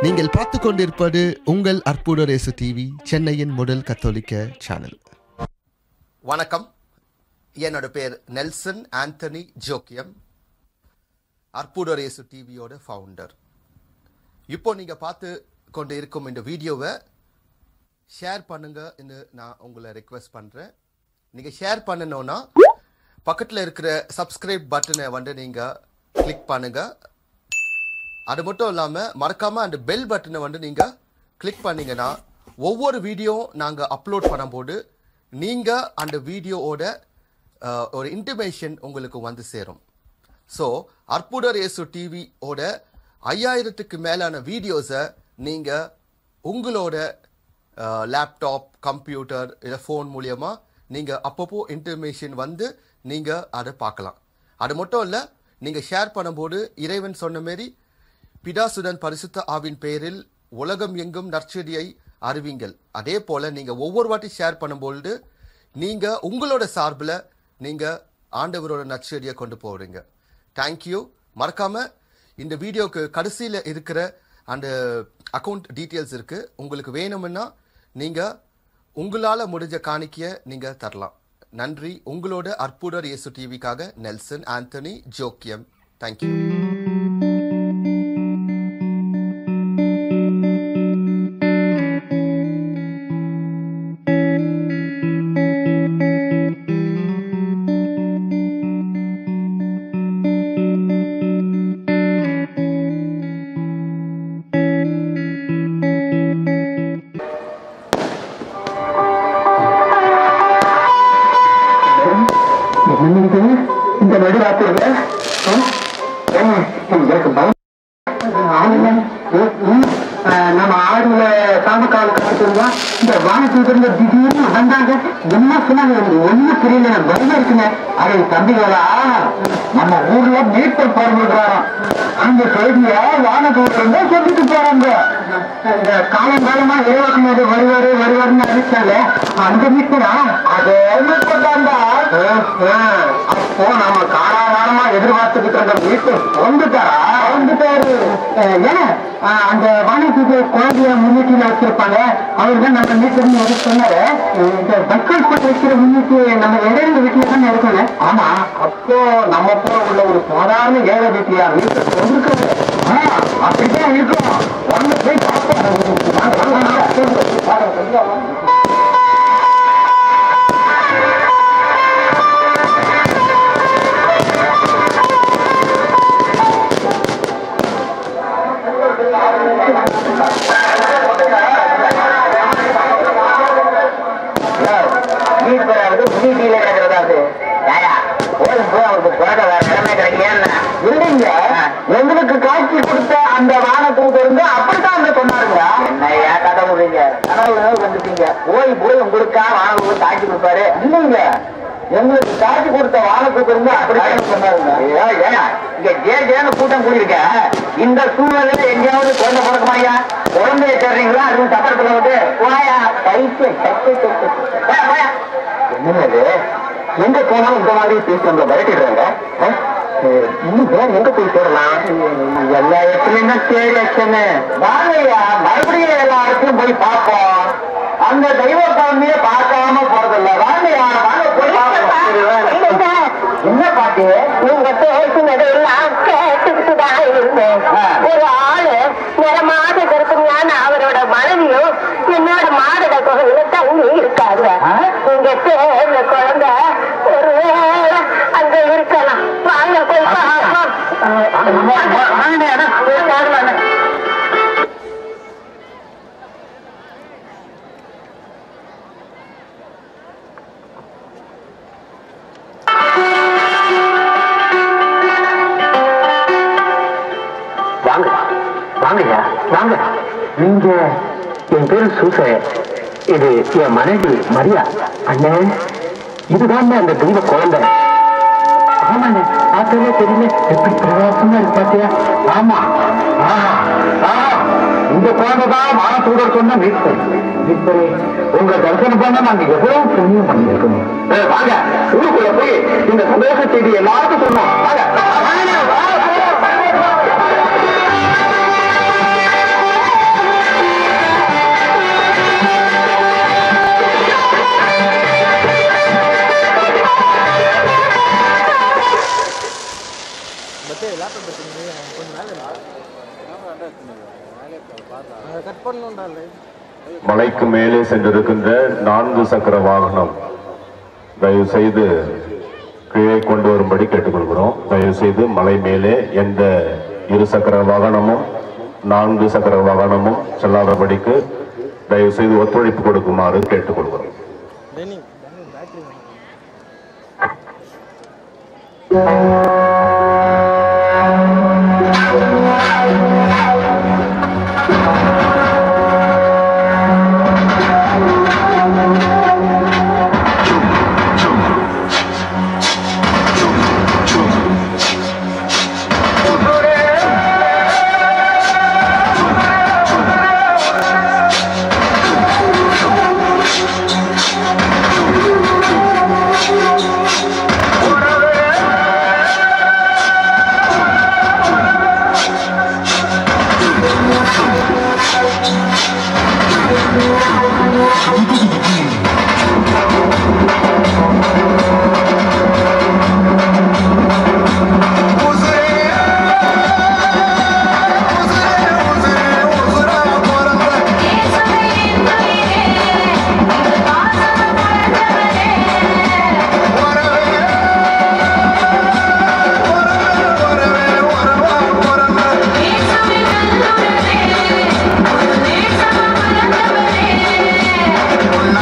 நீங்கள் பார்த்து கொண்டிருப்பது உங்கள் அற்புத ரேசு டிவி சென்னையின் முதல் கத்தோலிக்க சேனல் வணக்கம் என்னோட பேர் நெல்சன் ஆண்டனி ஜோக்கியம் அற்புதரேசு டிவியோட ஃபவுண்டர் இப்போ நீங்கள் பார்த்து கொண்டு இருக்கும் இந்த வீடியோவை ஷேர் பண்ணுங்கன்னு நான் உங்களை ரெக்வெஸ்ட் பண்ணுறேன் நீங்கள் ஷேர் பண்ணணும்னா பக்கத்தில் இருக்கிற சப்ஸ்கிரைப் பட்டனை வந்து நீங்கள் கிளிக் பண்ணுங்கள் அது மட்டும் இல்லாமல் மறக்காமல் அந்த பெல் பட்டனை வந்து நீங்கள் கிளிக் பண்ணீங்கன்னா ஒவ்வொரு வீடியோ நாங்கள் அப்லோட் பண்ணும்போது நீங்கள் அந்த வீடியோவோட அஹ், ஒரு இன்டிமேஷன் உங்களுக்கு வந்து சேரும் ஸோ அற்புதர் இயேசு டிவியோட ஐயாயிரத்துக்கு மேலான வீடியோஸை நீங்கள் உங்களோட லேப்டாப் கம்ப்யூட்டர் இல்லை ஃபோன் மூலியமா நீங்கள் அப்பப்போ இன்டர்மேஷன் வந்து நீங்கள் அதை பார்க்கலாம் அது மட்டும் இல்லை நீங்கள் ஷேர் பண்ணும்போது இறைவன் சொன்ன மாரி பிதாசுடன் பரிசுத்த ஆவின் பெயரில் உலகம் எங்கும் நற்செடியை அறிவிங்கள் அதே போல நீங்க ஒவ்வொரு வாட்டி ஷேர் பண்ணும்பொழுது நீங்க உங்களோட சார்பில் நீங்க ஆண்டவரோட நற்செடியை கொண்டு போறீங்க தேங்க்யூ மறக்காம இந்த வீடியோக்கு கடைசியில் இருக்கிற அந்த அக்கௌண்ட் டீட்டெயில்ஸ் இருக்கு உங்களுக்கு வேணும்னா நீங்க உங்களால முடிஞ்ச காணிக்கையை நீங்க தரலாம் நன்றி உங்களோட அற்புதர் இயேசு டிவிக்காக நெல்சன் ஆண்டனி ஜோக்கியம் தேங்க்யூ என்னது இந்த நடுராத்திரில எனக்கு பயம் ஆளுங்க, ம், ம், அஹ், நம்ம ஆடுல சாமக்கால காத்துருந்தா இந்த வானத்துல இருந்து திடீர்னு வந்தாங்க என்ன சொன்னாங்க எனக்கு ஒண்ணும் புரியல எனக்கு பயமா இருக்குங்க அதை தம்பிகளா நம்ம ஊர்ல மீட்பர் பிறந்துருக்காராம் அந்த செய்திய வானத்துல இருந்தா சொல்லிட்டு போறாங்க இந்த காலங்காலமா இறைவக்குமார் வருவாரு வருவாருன்னு அறிவிச்சாங்க அந்த மீட்பரா அதே மீட்பர் தான்டா அப்போ நம்ம காலாகாலமா எதிர்பார்த்துக்கிட்டு இருந்த மீட்பர் வந்துட்டாரா வந்துட்டாரு அஹ், ஏன் அஹ், அந்த வானத்துக்கு குழந்தைய முன்னிட்டியில வச்சிருப்பாங்க அவர் தான் நம்ம மீட்டர்னு எது சொன்னாரு அஹ், இந்த பஸ்கல் போட்டு வைக்கிற முன்னிட்டு நம்ம இடையில வீட்டுல தானே இருக்கணும் ஆமா அப்போ நம்ம போல உள்ள ஒரு சாதாரண ஏழை வீட்டியா மீட்டர் வந்திருக்காரு ஆ, அப்படிதான் இருக்கும் வாங்க போய் பார்ப்போம் வாங்க, வாங்க, வாங்க. வாங்க, வாங்க. வீட்டு வராது வீட்டில கிடக்கிறதாது போதும் போய் அவருக்கு பிறக்க வேற இடமே கிடைக்கல இல்லைங்க எங்களுக்கு காட்சி கொடுத்த அந்த வானத்துக்கு இருந்து அப்படித்தான் அந்த சொன்னாருங்க என்ன கதை முடியுங்க கனவு வந்துட்டீங்க போய் போய் உங்களுக்கா வானத்துக்கு காட்சி கொடுப்பாரு இல்லைங்க எங்களுக்கு காட்சி கொடுத்த வானத்துக்கு இருந்து அப்படித்தான் சொன்னாருங்க இங்க ஜே ஜேன்னு கூட்டம் கூடியிருக்க இந்த சூழ்நிலையில எங்கேயாவது குழந்தை பிறக்குமாயா குழந்தைய தேடுறீங்களா அதுவும் சப்பரத்துல விட்டு போயா பைத்தியம் சத்து சத்து போயா போயா என்னது எங்க போனாலும் இந்த மாதிரி பேசி நம்மள மிரட்டிடுறாங்க ஆ? அஹ், இன்னும் வேற எங்க போய் தேடலாம் எல்லா இடத்துலயும் தான் தேடி வச்சேன்னு வாங்கய்யா மறுபடியும் எல்லா இடத்துலயும் போய் பார்ப்போம் அந்த தெய்வ குழந்தைய பார்க்காம போறதில்ல வாங்கய்யா வாங்க போய் பார்ப்போம் என்ன பாட்டு நீங்க பேசினது எல்லாம் கேட்டுக்கிட்டு தான் இருந்தேன் ஒரு ஆளு நிறமாக கருப்புஞான அவரோட மனைவியும் என்னோட மாடட குகையில தங்கி இருக்காங்க நீங்க சேர்ந்த குழந்தை ஒருவேளை அங்க இருக்கலாம் வாங்க போய் பார்ப்போம் வாங்க வாங்கய்யா வாங்க நீங்க என் பேரு சூச இது என் மனைவி மரியா அண்ணே இதுதான் அந்த தெய்வ குழந்தை ஆமாண்ணே பார்த்தாலே தெரியல எப்படி பிரகாசமா இருக்கு பாத்தியா ஆமா ஆமா ஆமா இந்த குழந்தை தான் வானத்தூடர் சொன்ன மீட்பர் மீட்பரே உங்க தரிசனம் பண்ண நாங்க எவ்வளவு புண்ணியம் பண்ணிருக்கணும் வாங்க ஊருக்குள்ள போய் இந்த சந்தோஷ செய்தி எல்லாருக்கும் சொன்னோம் வாங்க வாங்க, வாங்க, வாங்க, வாங்க. மலைக்கு மேலே சென்றிருக்கின்ற நான்கு சக்கர வாகனம் தயவு செய்து கீழே கொண்டு வரும்படி கேட்டுக்கொள்கிறோம் தயவு செய்து மலை மேலே எந்த இரு சக்கர வாகனமும் நான்கு சக்கர வாகனமும் செல்லாதபடிக்கு தயவு செய்து ஒத்துழைப்பு கொடுக்குமாறு கேட்டுக்கொள்கிறோம் Thank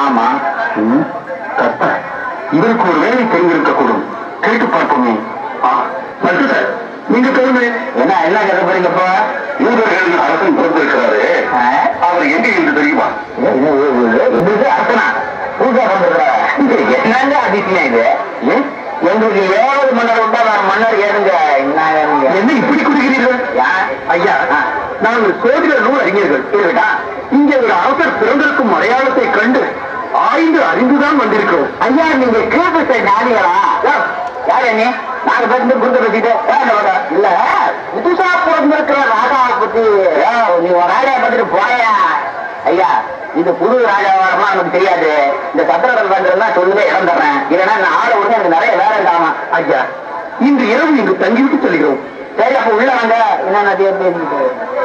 ஆமா ம், கற்ப இவருக்கு ஒரு வேலை தெரிந்திருக்கக்கூடும் கேட்டு பார்ப்போமே ஆ, மட்டு சார் நீங்க சொல்லுங்க என்ன என்ன கேட்க போறீங்கப்பா யூதர்கள் அரசன் பிறந்திருக்கிறாரு அவர் எங்க என்று தெரியுமா அரசனா பூஜா பண்றாரு என்னங்க அதிசயம் இது ஏன்? எங்களுக்கு ஏழு மன்னர் உண்டா வேற மன்னர் ஏதுங்க என்ன இப்படி குடிக்கிறீர்கள் ஐயா நாங்கள் சோதிட நூல் அறிஞர்கள் இருக்கட்டா இங்கே ஒரு அரசர் பிறந்திருக்கும் அடையாளத்தை கண்டு ஆய்ந்து அறிந்துதான் வந்திருக்கிறோம் ஐயா நீங்க கேட்டு நாடிகளா யார் நீ நாங்க பேருந்து குடுத்த பேசிட்டு இல்ல புதுசா பிறந்திருக்கிற ராஜாவை பத்தி நீ ஒரு ராஜாவை பார்த்துட்டு போயா ஐயா இது புது ராஜாவாரமா நமக்கு தெரியாது இந்த சத்திரங்கள் பண்றதுனா சொல்லுங்க இடம் தர்றேன் இல்லைன்னா நான் ஆளை விட எனக்கு நிறைய வேலை இருக்காமா ஐயா இன்று இரவு இங்கு தங்கிவிட்டு சொல்கிறோம் சரி அப்ப உள்ள வாங்க என்ன பேசிக்கிட்டு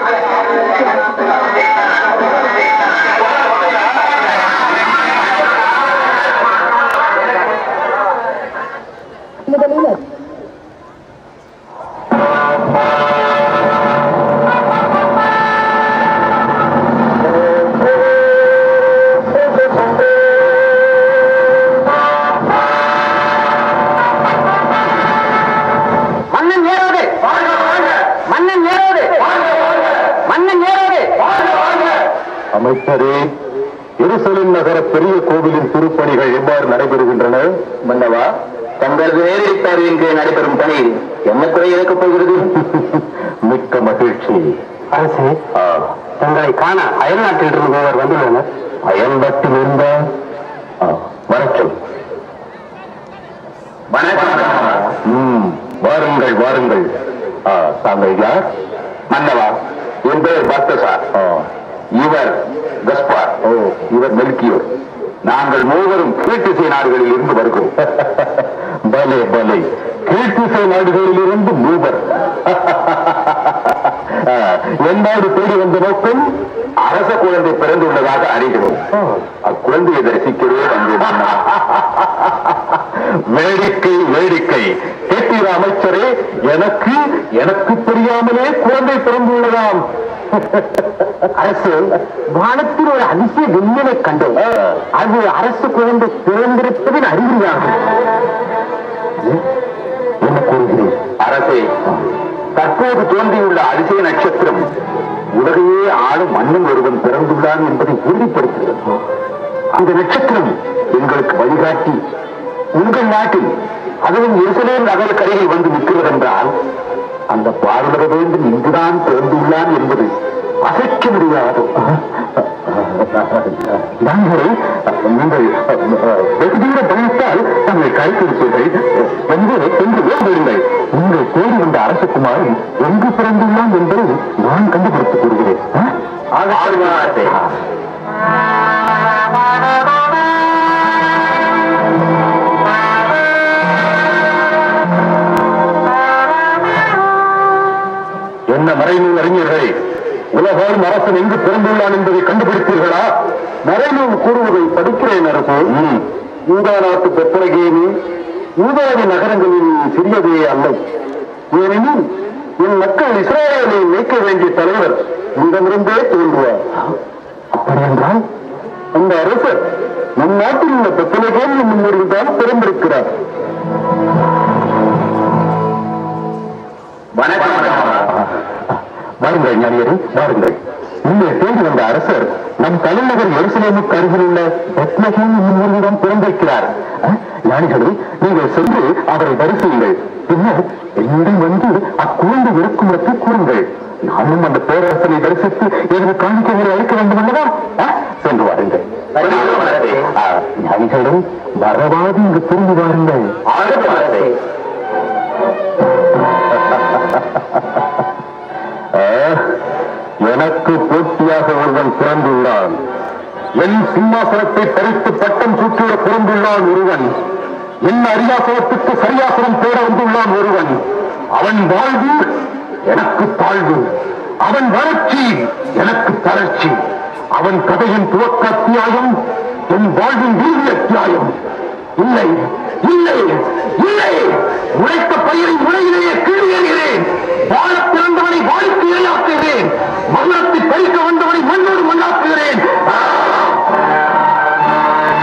மன்னன் ஏறாது மன்னன் ஏறாது மன்னன் ஏறாது அமைச்சரே எருசலேம் நகர பெரிய கோவிலின் திருப்பணிகள் எவ்வாறு நடைபெறுகின்றன மன்னவா தங்களது நேரடித்தார் இங்கு நடைபெறும் பணி என்ன குறை இருக்கப் போகிறது மிக்க மகிழ்ச்சி அரசே ஆ, தங்களை காண அயல்நாட்டில் இருந்து ஒருவர் வந்துள்ளனர் அயல்நாட்டில் இருந்த ஆ, வரச்சொல் ம், வாருங்கள் வாருங்கள் ஆ, தாங்கள் யார் மன்னவா என் பெயர் பக்தசார் ஆ, இவர் கஸ்பார் ஓ இவர் மெல்கியோர் நாங்கள் மூவரும் கீழ்த்திசை நாடுகளில் இருந்து வருகிறோம் பலே பலே கீழ்த்திசை நாடுகளில் இருந்து மூவர் ஆ, எந்நாடு தேடி வந்த நோக்கம் அரச குழந்தை பிறந்துள்ளதாக அறிகிறோம் அக்குழந்தையை தரிசிக்கவே வந்தேன் வேடிக்கை வேடிக்கை கேட்டீர அமைச்சரே எனக்கு எனக்கு தெரியாமலே குழந்தை பிறந்துள்ளதாம் அரசு வானத்தில் ஒரு அதிசய விண்ணிலை கண்டோம் அது அரசு குழந்தை பிறந்திருப்பதின் அறிகுறியாகும் என்ன கூறுகிறேன் அரசே தற்போது தோன்றியுள்ள அதிசய நட்சத்திரம் உலகையே ஆளும் மன்னன் ஒருவன் பிறந்துள்ளான் என்பதை உறுதிப்படுத்துகிறது அந்த நட்சத்திரம் எங்களுக்கு வழிகாட்டி உங்கள் நாட்டில் அதுவும் எருசலேம் நகருக்கரையில் வந்து நிற்கிறது என்றால் அந்த பாரத வேண்டும் இங்குதான் பிறந்துள்ளான் என்பது அசைக்க முடியாது நாங்களே நீங்கள் வெகு தூர பயத்தால் தங்கள் கைப்பிடித்தீர்கள் என்று என்று வேண்டுங்கள் நீங்கள் தேடி வந்த அரசகுமாரி எங்கு பிறந்துள்ளான் என்பதை நான் கண்டுபிடித்துக் கூறுகிறேன் ஆ? ஆழ்வார்த்தை. என்ன மறைநூல் அறிஞர்களே உலகாலும் அரசன் எங்கு பிறந்துள்ளான் என்பதை கண்டுபிடித்தீர்களா மறைநூல் கூறுவதை படிக்கிறேன் அரசு யூதா நாட்டு பெத்தலகேமி யூதாதி நகரங்களில் சிறியதே அல்ல ஏனெனில் என் மக்கள் இஸ்ரேலை மேய்க்க வேண்டிய தலைவர் உங்களிடமிருந்தே தோன்றுவார் அப்படியென்றால் அந்த அரசர் நம் நாட்டில் உள்ள பெத்தலகேமி முன்னோடிதான் பிறந்திருக்கிறார் வணக்கம் வாருங்கள் ஞானியரே வாருங்கள் நீங்கள் தேடி வந்த அரசர் நம் தலைநகர் எருசலேமுக்கு அருகில் உள்ள பெத்லகேம் என்னும் ஊரிடம் பிறந்திருக்கிறார் அஹ், ஞானிகளே நீங்கள் சென்று அவரை தரிசியுங்கள் பின்னர் என்னிடம் வந்து அக்குழந்தை இருக்கும் இடத்தை கூறுங்கள் நானும் அந்த பேரரசனை தரிசித்து எனது காணிக்கைகளை அளிக்க வேண்டும் அல்லவா அஹ், சென்று வாருங்கள் அஹ், ஞானிகளே வரவாது இங்கு திரும்பி வாருங்கள் ஆஹ், எனக்கு போட்டியாக ஒருவன் பிறந்துள்ளான் என் சிம்மாசனத்தை பறித்து பட்டம் சூட்டிட பிறந்துள்ளான் ஒருவன் என் அரியாசனத்துக்கு சரியாசனம் தேட வந்துள்ளான் ஒருவன் அவன் வாழ்வு எனக்கு தாழ்வு அவன் வறட்சி எனக்கு தளர்ச்சி அவன் கதையின் துவக்க அத்தியாயம் என் வாழ்வின் இறுதி அத்தியாயம் இல்லை இல்லை இல்லை உழைத்த பயிரை முறையிலேயே கீழேறுகிறேன் வாழ பிறந்தவனை வாழ்க்கை இரையாக்குகிறேன் மரணத்தை பறிக்க வந்தவனை மண்ணோடு மண்ணாக்குகிறேன்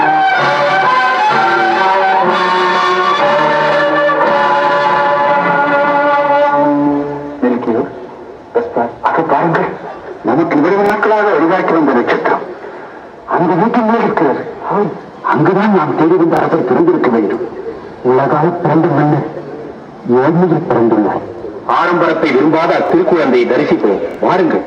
உலகாய் பிறந்த மன்னர் ஏழ்மையில் பிறந்துள்ளார் ஆடம்பரத்தை விரும்பாத அத்திருக்குழந்தையை தரிசிப்போம் வாருங்கள்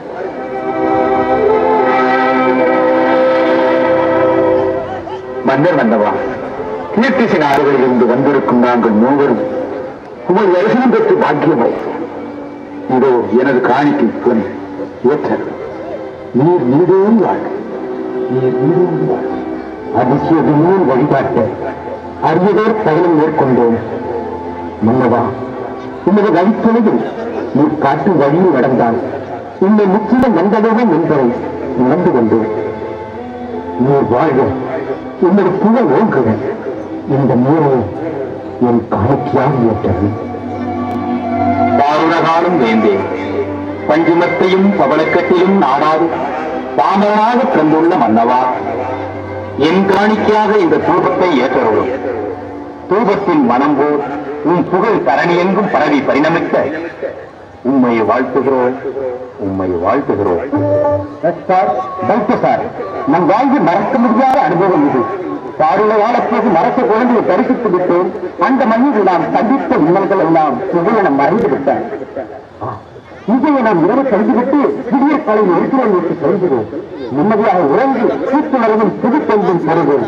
மன்னர் மன்னவா கீர்த்திசி நாடுகளிலிருந்து வந்திருக்கும் நாங்கள் மூவரும் உங்கள் தரிசனம் பெற்று பாக்கியமாய் இதோ எனது காணிக்கை துணை ஏற்றது நீர் நீடோடு வாழ் நீர் நீடோடு வாழ் அதிசய விண்ணூர் வழிபாட்ட அரியதோர் பயணம் மேற்கொண்டோம் மன்னவா உமது வழித்துணையில் நீ காட்டும் வழியில் நடந்தால் உன்னை முற்றிலும் வந்தடைவோம் என்பதை உணர்ந்து கொண்டோம் நீர் வாழ்க உமது புகழ் ஓங்குக இந்த நீரை என் காணிக்கையாக ஏற்றது பாருடகாலும் வேந்தேன் பஞ்சுமத்தையும் பவளக்கட்டிலும் நாடாது பாமரனாக பிறந்துள்ள மன்னவா என் காணிக்கையாக இந்த தூபத்தை ஏற்றருளும் தூபத்தின் மனம் போல் உன் புகழ் தரணி எங்கும் பரவி பரிணமிக்க உம்மை வாழ்த்துகிறோம் உம்மை வாழ்த்துகிறோம் சார் டாக்டர் சார் நம் வாழ்வில் மறக்க முடியாத அனுபவம் இது பாருள காலப்போது மரத்த குழந்தையை தரிசித்து விட்டோம் அந்த மண்ணில் நாம் சந்தித்த இன்னல்கள் எல்லாம் சுவையென மறைந்து விட்டார் இதை நாம் இரவு கழிந்துவிட்டு புதிய காலையில் இருக்கிறோம் என்று சொல்கிறோம் நிம்மதியாக உறங்கி கூட்டுணர்வும் புதுப்பெண்ணும் பெறுவோம்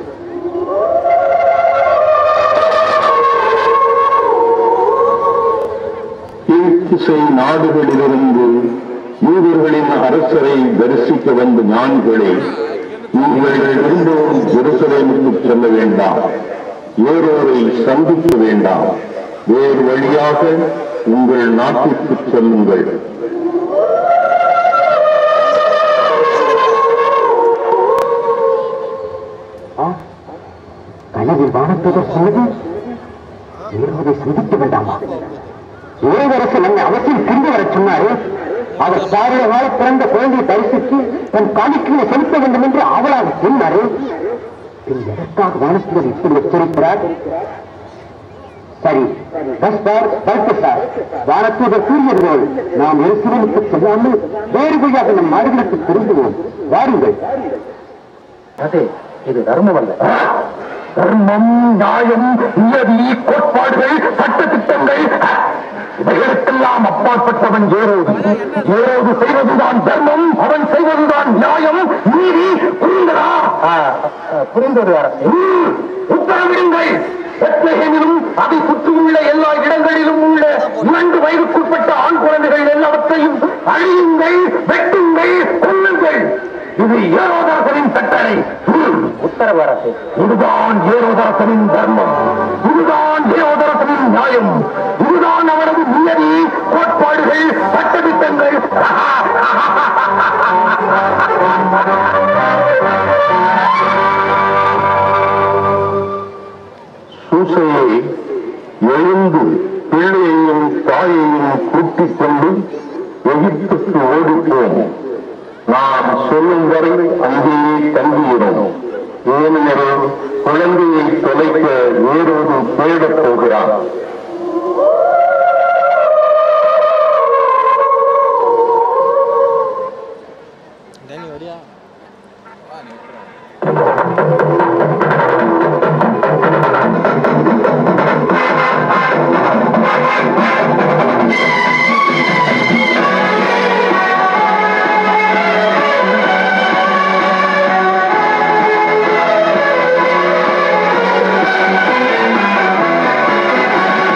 கீழ்த்திசை நாடுகளிலிருந்து யூதர்களின் அரசரை தரிசிக்க வந்த ஞானிகளே நீங்கள் திரும்பவும் ஜெருசலேமுக்கு செல்ல வேண்டாம் ஏரோரை சந்திக்க வேண்டாம் வேறு வழியாக உங்கள் நாட்டிற்கு செல்லுங்கள் கனவில் வானத்தவர் சொன்னது ஏறுவதை சிந்திக்க வேண்டாமா இளவரசு நம்மை அவசியம் திரும்பி வரச் சொன்னாரு அவர் பாரிய கால பிறந்த குழந்தையை தரிசித்து தன் காணிக்கையை செலுத்த வேண்டும் என்று அவளாக சொன்னாரு பின் எதற்காக வானத்தவர் இப்படி எச்சரிக்கிறார் சரி பஸ்பார் பல்பு சார் வானத்தூதர் கூறியதுபோல் நாம் எருசலேமுக்கு செல்லாமல் வேறு வழியாக நம் நாடுகளுக்கு திரும்புவோம் வாருங்கள் அதே இது தர்மம் அல்ல தர்மம் நியாயம் நியதி கோட்பாடுகள் சட்ட திட்டங்கள் இவைகளுக்கெல்லாம் அப்பாற்பட்டவன் ஏரோது ஏரோது செய்வதுதான் தர்மம் அவன் செய்வதுதான் நியாயம் நீதி புரிந்ததா புரிந்தது அரசு உத்தரவிடுங்கள் பெத்லஹேமிலும் அதை சுற்றியுள்ள எல்லா இடங்களிலும் உள்ள இரண்டு வயதுக்குட்பட்ட ஆண் குழந்தைகள் எல்லாவற்றையும் அழியுங்கள் வெட்டுங்கள் கொல்லுங்கள் இது ஏரோதாசனின் கட்டளை உத்தரவு அரசு இதுதான் ஏரோதாசனின் தர்மம் இதுதான் ஏரோதாசனின் நியாயம் இதுதான் அவரது நியதி கோட்பாடுகள் சட்டத்திட்டங்கள் சூசையை எழுந்து பிள்ளையையும் தாயையும் கூட்டிக் கொண்டு எகிப்துக்கு ஓடிப்போம் நாம் சொல்லும் வரை அங்கேயே தங்கியிடும் ஏனெனில் குழந்தையை தொலைக்க வேறொரு தேடப் போகிறான் ஆ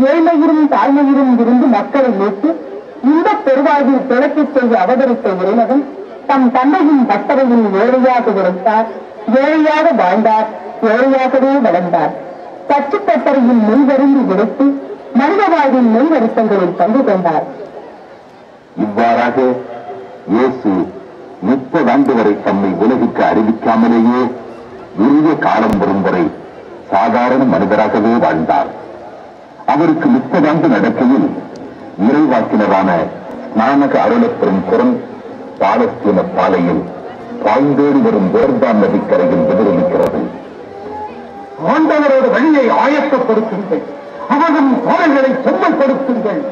ஏழ்மையிலும் தாழ்மையிலும் இருந்து மக்களை மீட்டு இந்த பெருவாழ்வில் பிழைக்கச் செய்து அவதரித்த இறைவன் தம் தந்தையின் பட்டறையில் ஏழையாக உழைத்தார் ஏழையாக வாழ்ந்தார் ஏழையாகவே வளர்ந்தார் தச்சுப்பட்டறையில் முன்வருந்தி உழைத்து மனித வாழ்வின் நெய் வருத்தங்களில் பங்கு கொண்டார் இவ்வாறாக இயேசு முப்பது ஆண்டு வரை தம்மை உலகிற்கு அறிவிக்காமலேயே உரிய காலம் வரும் வரை சாதாரண மனிதராகவே வாழ்ந்தார் அவருக்கு முப்பது ஆண்டு நடக்கையில் இறைவாக்கினரான ஸ்நானக அருளப்பெறும் குரல் பாலஸ்தீன பாலையில் பாய்ந்தோடி வரும் யோர்தான் நதிக்கரையில் எதிரொலிக்கிறது ஆண்டவரோட வழியை ஆயத்தப்படுத்துங்கள் அவரும் தோழர்களை செம்மல்படுத்துங்கள்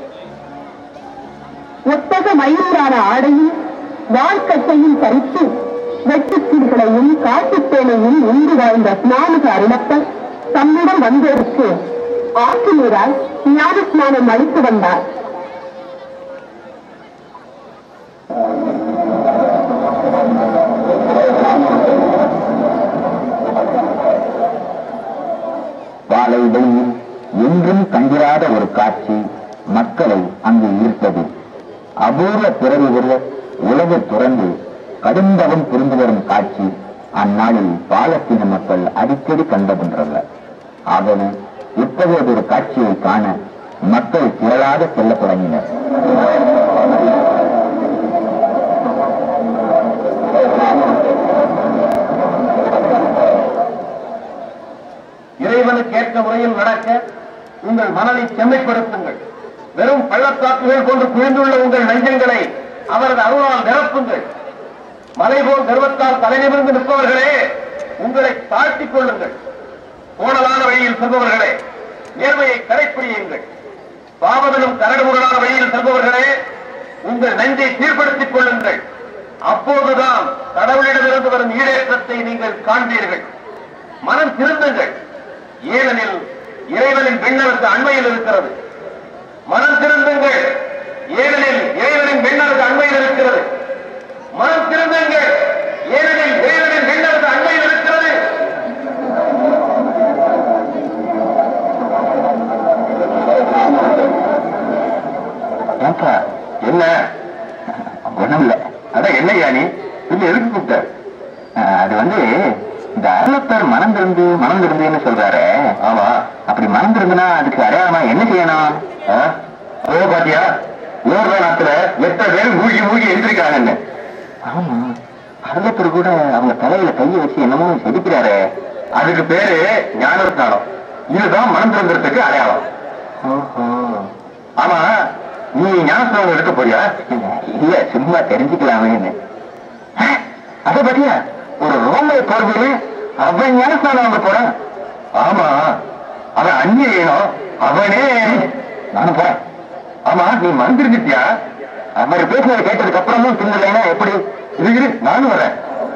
ஒத்தக மயிலான ஆடையும் வாழ்க்கத்தையும் பறித்து வெட்டுத்தீர்களையும் காட்டுத்தேனையும் உண்டு வாழ்ந்த ஸ்நானக அருளப்பர் தம்முடன் வந்தோருக்கு ஆற்று நீரால் ஞான ஸ்நானம் அளித்து வந்தார் வாழை வெளியில் என்றும் கண்டிராத ஒரு காட்சி மக்களை அங்கு ஈர்த்தது அபூர்வ பிறவி ஒருவர் உலகை துறந்து கடுந்தவம் புரிந்து வரும் காட்சி அந்நாளில் பாலஸ்தீன மக்கள் அடிக்கடி கண்டதொன்றல்ல ஆகவே இத்தகையதொரு காட்சியை காண மக்கள் திரளாக செல்லத் தொடங்கினர் இறைவனுக்கு ஏற்ற முறையில் நடக்க உங்கள் மனதை செம்மைப்படுத்துங்கள் வெறும் பள்ளத்தாக்குகள் போன்று குவிந்துள்ள உங்கள் நெஞ்சங்களை அவரது அருளால் நிரப்புங்கள் மலை போல் கர்வத்தால் தலைநிமிர்ந்து நிற்பவர்களே உங்களை தாழ்த்திக் கொள்ளுங்கள் கோணலான வழியில் செல்பவர்களே நேர்மையை கடைப்பிடியுங்கள் பாவமெனும் கரடுமுரடான வழியில் செல்பவர்களே உங்கள் நெஞ்சை சீர்படுத்திக் கொள்ளுங்கள் அப்போதுதான் கடவுளிடமிருந்து வரும் ஈடேற்றத்தை நீங்கள் காண்பீர்கள் மனம் திருந்துங்கள் ஏனெனில் இறைவனின் விண்ணரசு அண்மையில் இருக்கிறது மனம் திருந்துங்கள் ஏனெனில் இறைவனின் விண்ணரசு அண்மையில் இருக்கிறது மனம் திருந்துங்கள் ஏனெனில் இறைவனின் விண்ணரசு அண்மையில் இருக்கிறது ஏன்பா என்ன ஒண்ணும் இல்ல அதான் என்னையா நீ இல்ல எதுக்கு கூப்பிட்ட அஹ், அது வந்து இந்த அருளப்பர் மனம் திறந்து மனம் திறந்துன்னு சொல்றாரு ஆமா அப்படி மனம் திறந்துனா அதுக்கு அடையாளமா என்ன செய்யணும் அதோ பாத்தியா ஊர்வலத்துல எத்தனை பேர் மூழ்கி மூழ்கி எழுந்திருக்காங்கன்னு ஆமா அருளப்பர் கூட அவங்க தலையில கையை வச்சு என்னமோ செதுக்கிறாரு அதுக்கு பேரு ஞானஸ்தானம் இதுதான் மனம் திறந்துறதுக்கு அடையாளம் ஓஹோ ஆமா நீ ஞானஸ்தானம் எடுக்க போறியா இல்ல சும்மா தெரிஞ்சுக்கலாமேன்னு அஹ், அத பத்தியா ஒரு ரோமைய போர்வையில அவன் ஞானஸ்தானம் வாங்க போறான் ஆமா அவன் அந்நியனும் அவனே நானும் போறேன் ஆமா நீ மந்திரிச்சிட்டியா அவர் பேசுனதை கேட்டதுக்கு அப்புறமும் திங்கலைன்னா எப்படி இரு இரு நானும் வரேன்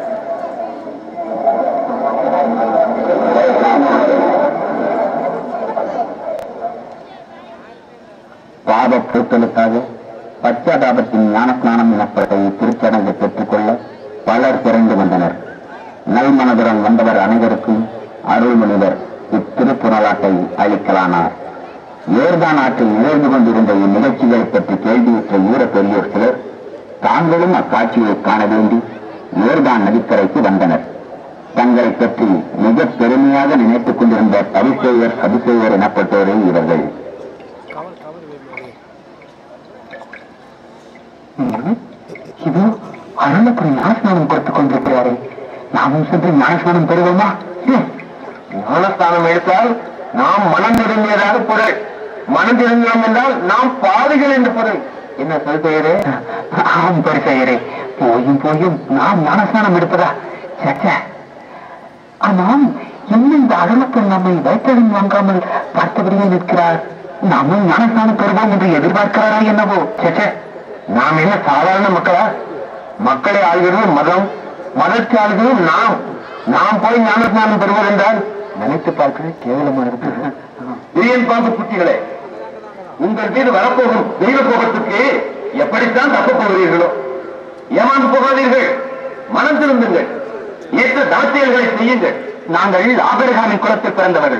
பாவ பூத்தலுக்காக பச்சாதாபத்தின் ஞானஸ்நானம் எனப்பட்ட திருச்சடங்கை பெற்றுக்கொள்ள பலர் திரண்டு வந்தனர் நல்மனதுரம் வந்தவர் அனைவருக்கும் அருள்மொழிவர் இத்திருப்புறலாட்டை அளிக்கலானார் யோர்தான் ஆற்றில் நிகழ்ந்து கொண்டிருந்த இந்நிகழ்ச்சிகளை பற்றி கேள்வியுற்ற யூர பெரியோர் சிலர் தாங்களும் அக்காட்சியை காண வேண்டி யோர்தான் நதிக்கரைக்கு வந்தனர் தங்களை பற்றி மிக பெருமையாக நினைத்துக் கொண்டிருந்த பரிசேயர் சதுசேயர் எனப்பட்டோரே இவர்கள் ம், இதோ அருளப்படி ஞானஸ்நானம் கொடுத்துக் கொண்டிருக்கிறாரே நாமும் சென்று ஞானஸ்நானம் பெறுவோமா ம், ஞானஸ்நானம் எடுத்தால் நாம் மனம் திரும்பியதாக பொருள் மனம் திரும்பியோம் என்றால் நாம் பாவிகள் என்று பொருள் என்ன சொல்பெயரே ஆம் பெருசெயரே போயும் போயும் நாம் ஞானஸ்நானம் எடுப்பதா சச்சா ஆமாம் இன்னும் இந்த அருளப்பன் நம்மை வைத்தடம் வாங்காமல் பார்த்தபடியே நிற்கிறார் நாமும் ஞானஸ்நானம் பெறுவோம் என்று எதிர்பார்க்கிறாரா என்னவோ சேச்சே நாம் என்ன சாதாரண மக்களா மக்களை ஆள்கிறது மதம் மதத்தை ஆள்கிறதும் நாம் நாம் போய் ஞானஸ்நானம் பெறுவதென்றால் நினைத்து பார்க்க கேவலமா இருக்கு விரியன் பாம்பு குட்டிகளே உங்கள் மீது வரப்போகும் தெய்வ கோபத்துக்கு எப்படித்தான் தப்ப போகிறீர்களோ ஏமாந்து போகாதீர்கள் மனம் திருந்துங்கள் ஏற்ற தாத்தியல்களை செய்யுங்கள் நாங்கள் ஆபிரகாமின் குலத்தில் பிறந்தவர்கள்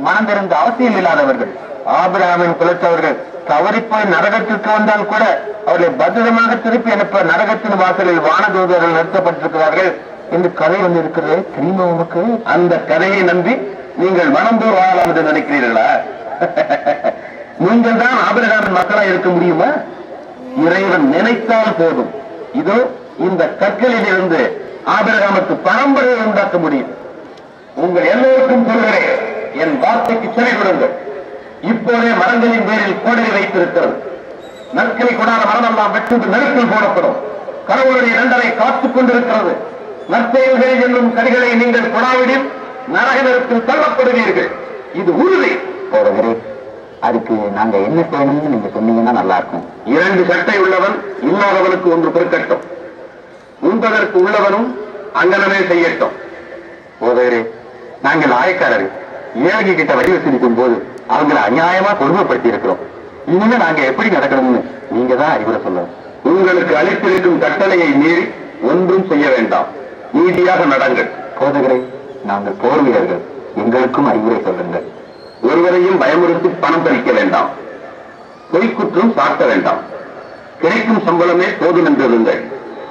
மனம் திறந்த அவசியம் இல்லாதவர்கள் ஆபிரகாமின் குலத்தவர்கள் தவறிப்போய் நரகத்திற்கு வந்தால் கூட அவர்களை பத்திரமாக திருப்பி அனுப்ப நரகத்தின் வாசலில் வானதூதர்கள் நிறுத்தப்பட்டிருக்கிறார்கள் என்று கதை வந்து இருக்கிறது தெரியுமா உனக்கு அந்த கதையை நம்பி நீங்கள் மனந்தோர் வாழலாம் என்று நினைக்கிறீர்களா நீங்கள் தான் ஆபிரகாமின் மக்களா இருக்க முடியுமா இறைவன் நினைத்தால் போதும் இதோ இந்த கற்களில் இருந்து ஆபிரகாமுக்கு பரம்பரையை உண்டாக்க முடியும் உங்கள் எல்லோருக்கும் சொல்கிறேன் என் வார்த்தைக்கு செவி கொடுங்கள் இப்போதே மரங்களின் பேரில் கோடரி வைத்திருக்கிறது நற்கனி கொடாத மரமெல்லாம் வெட்டு நெருப்பில் போடப்படும் கடவுளுடைய தண்டனை காத்துக் கொண்டிருக்கிறது நற்செயல்களில் என்னும் கனிகளை நீங்கள் கொடாவிடில் நரக நெருப்பில் தள்ளப்படுவீர்கள் இது உறுதி போகிறேன் அதுக்கு நாங்க என்ன செய்யணும்னு நீங்க சொன்னீங்கன்னா நல்லா இருக்கும் இரண்டு சட்டை உள்ளவன் இல்லாதவனுக்கு ஒன்று பெருக்கட்டும் உண்பதற்கு உள்ளவனும் அங்கனமே செய்யட்டும் போதகரே நாங்கள் ஆயக்காரர் ஏழை கிட்ட வரி வசூலிக்கும் போது அவங்களை அநியாயமா கொடுமைப்படுத்தி இருக்கிறோம் இனிமே நாங்க எப்படி நடக்கணும்னு நீங்க தான் அறிவுரை சொல்லணும் உங்களுக்கு அளித்திருக்கும் கட்டளையை மீறி ஒன்றும் செய்ய வேண்டாம் நீதியாக நடங்கள் போதகரே நாங்கள் போர் வீரர்கள் எங்களுக்கும் அறிவுரை சொல்லுங்கள் ஒருவரையும் பயமுறுத்தி பணம் பறிக்க வேண்டாம் பொய்க்குற்றம் சாட்ட வேண்டாம் கிடைக்கும் சம்பளமே போதும் என்றிருங்கள்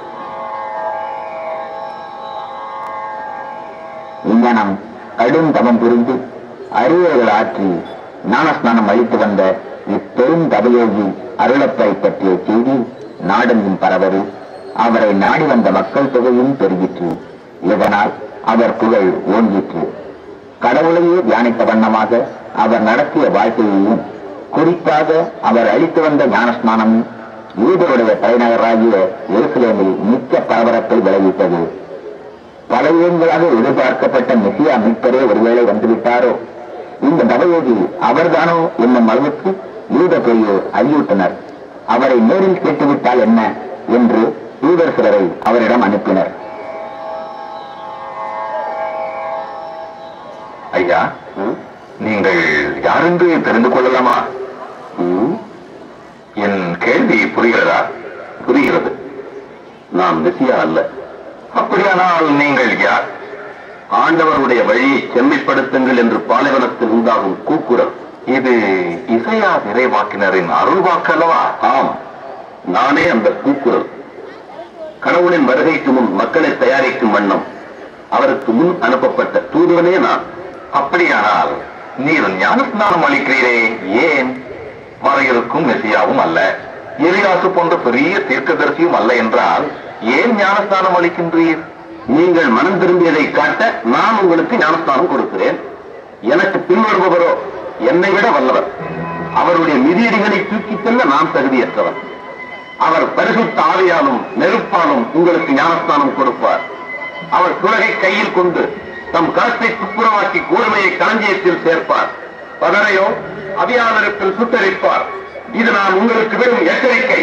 விஞ்ஞானம் கடும் தவம் புரிந்து அறிவுரைகள் ஆற்றி ஞானஸ்நானம் அளித்து வந்த இப்பெரும் தபயோகி அருளப்பரை பற்றிய செய்தி நாடெங்கும் பரவது அவரை நாடி வந்த மக்கள் தொகையும் பெருகிற்று இதனால் அவர் புகழ் ஓங்கிற்று கடவுளையே தியானித்த வண்ணமாக அவர் நடத்திய வாழ்க்கையையும் குறிப்பாக அவர் அளித்து வந்த ஞானஸ்நானமும் யூதருடைய தலைநகராகிய எருசலேமில் மிக்க பரபரப்பை விளைவித்தது பல யுகங்களாக எதிர்பார்க்கப்பட்ட மெசியா மீட்பரே ஒருவேளை வந்துவிட்டாரோ இந்த நவயோகி அவர்தானோ என்னும் அளவுக்கு யூத பெரியோர் அறிவூட்டினர் அவரை நேரில் கேட்டுவிட்டால் என்ன என்று யூதர் சிலரை அவரிடம் அனுப்பினர் ஐயா நீங்கள் யாரென்று தெரிந்து கொள்ளலாமா என் கேள்வி புரிகிறதா புரிகிறது நான் மெசியா அல்ல அப்படியானால் நீங்கள் யார் ஆண்டவருடைய வழியை செம்மைப்படுத்துங்கள் என்று பாலைவனத்தில் உண்டாகும் கூக்குரல் இது இசையா நிறைவாக்கினரின் அருள்வாக்கு அல்லவா ஆம் நானே அந்த கூக்குரல் கடவுளின் வருகைக்கு முன் மக்களை தயாரிக்கும் வண்ணம் அவருக்கு முன் அனுப்பப்பட்ட தூதுவனே நான் அப்படியானால் நீர் ஞானஸ்நானம் அளிக்கிறீரே ஏன் மறையிருக்கும் மெசியாவும் அல்ல எலியாசு போன்ற பெரிய தீர்க்கதரிசியும் அல்ல என்றால் ஏன் ஞானஸ்நானம் அளிக்கின்றீர் நீங்கள் மனம் திரும்பியதை காட்ட நான் உங்களுக்கு ஞானஸ்நானம் கொடுக்கிறேன் எனக்கு பின்வருபவரோ என்னை விட வல்லவர் அவருடைய மிதியடிகளை தூக்கிச் செல்ல நான் தகுதியற்றவன் அவர் பரிசுத்த ஆவியாலும் நெருப்பாலும் உங்களுக்கு ஞானஸ்தானம் கொடுப்பார் அவர் சுலகை கையில் கொண்டு தம் கரத்தை துப்புரவாக்கி கூர்மையை களஞ்சியத்தில் சேர்ப்பார் பதரையோ அவியானருப்பில் சுட்டரிப்பார் இது நான் உங்களுக்கு விடும் எச்சரிக்கை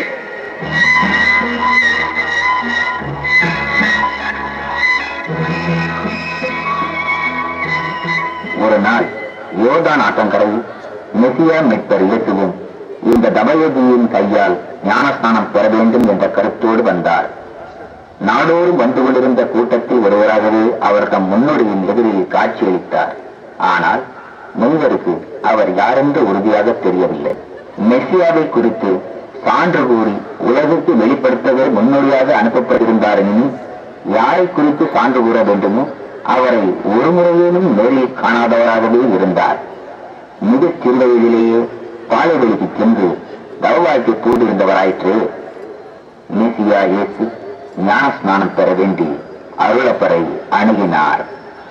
ஒரு நாள் யோர்தான் ஆற்றங்கரையில் மெசியா மீட்பர் இயேசுவும் இந்த தபயோகியின் கையால் ஞானஸ்நானம் பெற வேண்டும் என்ற கருத்தோடு வந்தார் நாடோறும் வந்து கொண்டிருந்த கூட்டத்தில் ஒருவராகவே அவர் தம் முன்னோடியின் எதிரில் காட்சியளித்தார் ஆனால் முனிவருக்கு அவர் யாரென்று உறுதியாக தெரியவில்லை மெஸ்ஸியாவை குறித்து சான்று கூறி உலகுக்கு வெளிப்படுத்தவே முன்னோடியாக அனுப்பப்பட்டிருந்தார் எனினும் யாரை குறித்து சான்று கூற வேண்டுமோ அவரை ஒரு முறையேனும் நேரில் காணாதவராகவே இருந்தார் மிகச் சிறு வயதிலேயே பாலைவெளிக்கு சென்று தவவாழ்க்கை கூடியிருந்தவராயிற்று மேசியா இயேசு ஞான ஸ்நானம் பெற வேண்டி அருளப்பரை அணுகினார்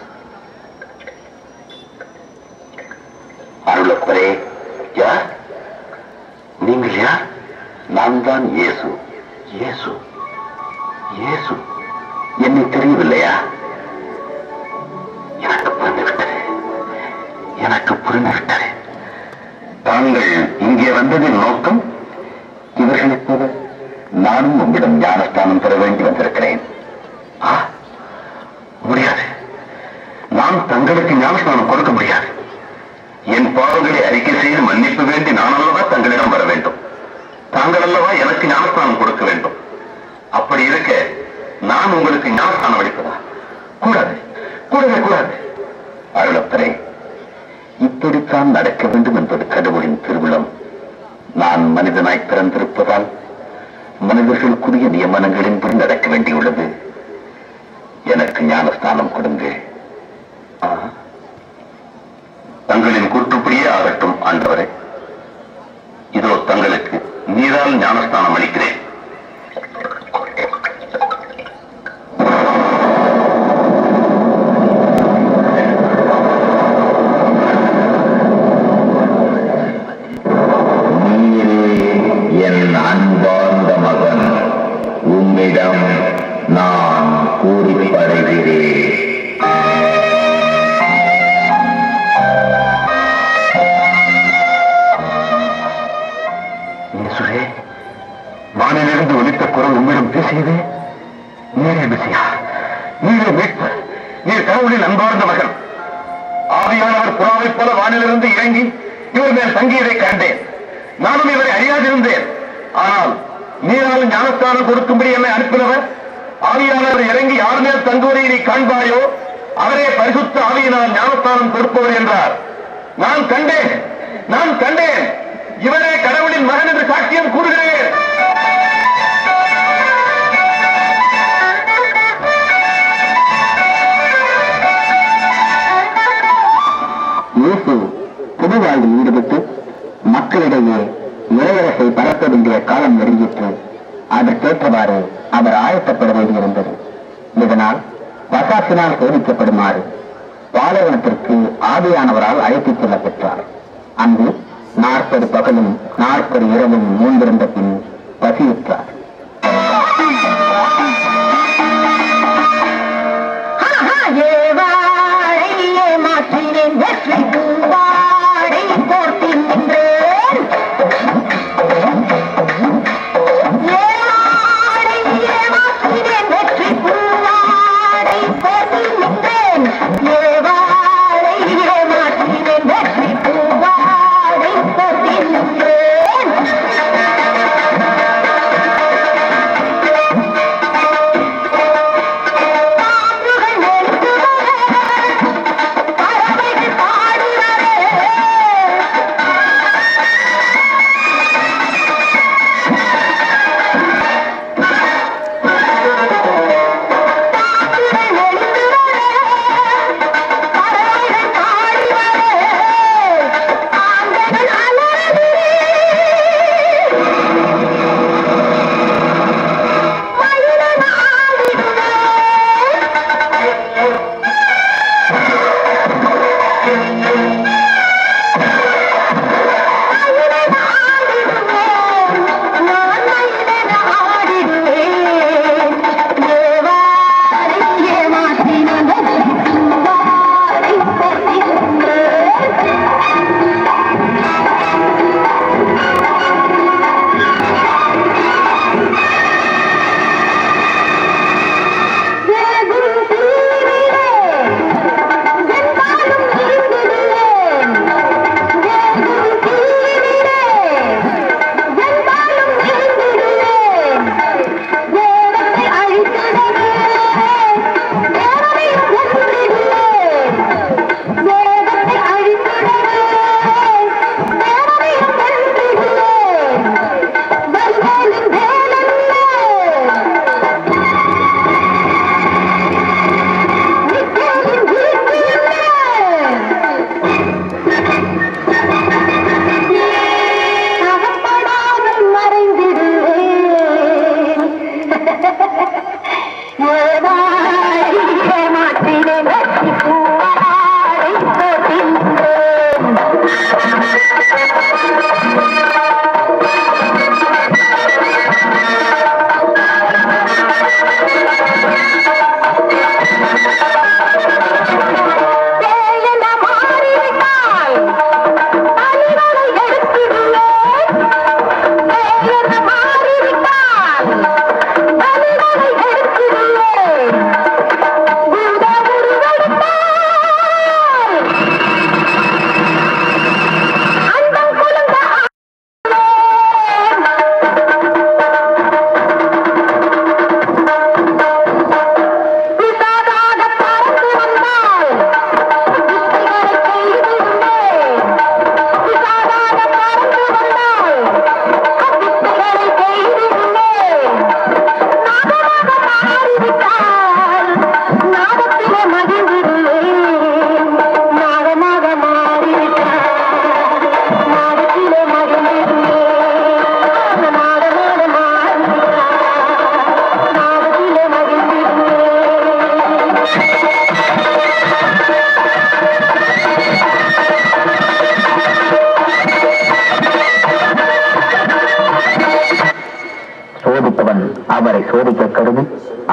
அருளப்பரே யார் நீங்கள் யார் நான் தான் இயேசு இயேசு இயேசு என்னை தெரியவில்லையா எனக்கு புரிந்துவிட்டது எனக்கு புரிந்துவிட்டது தாங்கள் இங்கே வந்ததின் நோக்கம் இவர்களைப் போல நானும் உங்களிடம் ஞானஸ்தானம் பெற வேண்டி வந்திருக்கிறேன் ஆ முடியாது நான் தங்களுக்கு ஞானஸ்தானம் கொடுக்க முடியாது என் பாவங்களை அறிக்கை செய்து மன்னிப்பு வேண்டி நான் அல்லவா தங்களிடம் வர வேண்டும் தாங்கள் அல்லவா எனக்கு ஞானஸ்தானம் கொடுக்க வேண்டும் அப்படி இருக்க நான் உங்களுக்கு ஞானஸ்தானம் அளிப்பதா கூடாது கூடவே கூடாது அருளப்பரே இப்படித்தான் நடக்க வேண்டும் என்பது கடவுளின் திருவிழம் நான் மனிதனாய் பிறந்திருப்பதால் மனிதர்களுக்குரிய நியமனங்களின்படி நடக்க வேண்டியுள்ளது எனக்கு ஞானஸ்தானம் கொடுங்கள் ஆ. தங்களின் கூற்றுப்படியே ஆகட்டும் ஆண்டவரே இதோ தங்களுக்கு நீரால் ஞானஸ்தானம் அளிக்கிறேன் நீரே என் அன்பார்ந்த மகன் உம்மிடம் நான் கூறிப்படுகிறேன் இயேசுவே வானிலிருந்து ஒலித்த குரல் உம்மிடம் பேசியது நீரே பிசியா நீரே மீட்பு நீர் கடவுளின் அன்பார்ந்த மகன் ஆவியானவர் புறாவைப் போல வானிலிருந்து இறங்கி இவர் மேல் தங்கியதை கண்டேன் நானும் இவரை அறியாதிருந்தேன் ஆனால் நீரால் ஞானஸ்தானம் கொடுக்கும்படி என்னை அனுப்பினவர் ஆவியானவர் இறங்கி யார் மேல் தங்குவதை நீ காண்பாயோ அவரே பரிசுத்த ஆவியினால் ஞானஸ்தானம் கொடுப்பவர் என்றார் நான் கண்டேன் நான் கண்டேன் இவரே கடவுளின் மகன் என்று சாட்சியம் கூறுகிறேன் இயேசு பொது வாழ்வில் ஈடுபட்டு மக்களிடையே இறையரசை பரப்ப வேண்டிய காலம் நெருங்கிற்று அதற்கேற்றவாறு அவர் ஆயத்தப்பட வேண்டியிருந்தது இதனால் வசாசினால் சோதிக்கப்படுமாறு பாலைவனத்திற்கு ஆவியானவரால் அழைத்துச் செல்ல பெற்றார் அங்கு நாற்பது பகலும் நாற்பது இரவும் மூன்றிருந்த பின் பசியுற்றார் ஏவாழையே மாற்றினேன் வெற்றி பூவாடை போர்த்தி நின்றேன் ஏவாழையே மாற்றினேன் வெற்றி பூவாடை போர்த்தி நின்றேன் ஏவாழையே மாற்றினேன் வெற்றி பூவாடை போர்த்தி நின்றேன்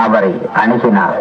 அவரை அணுகினார்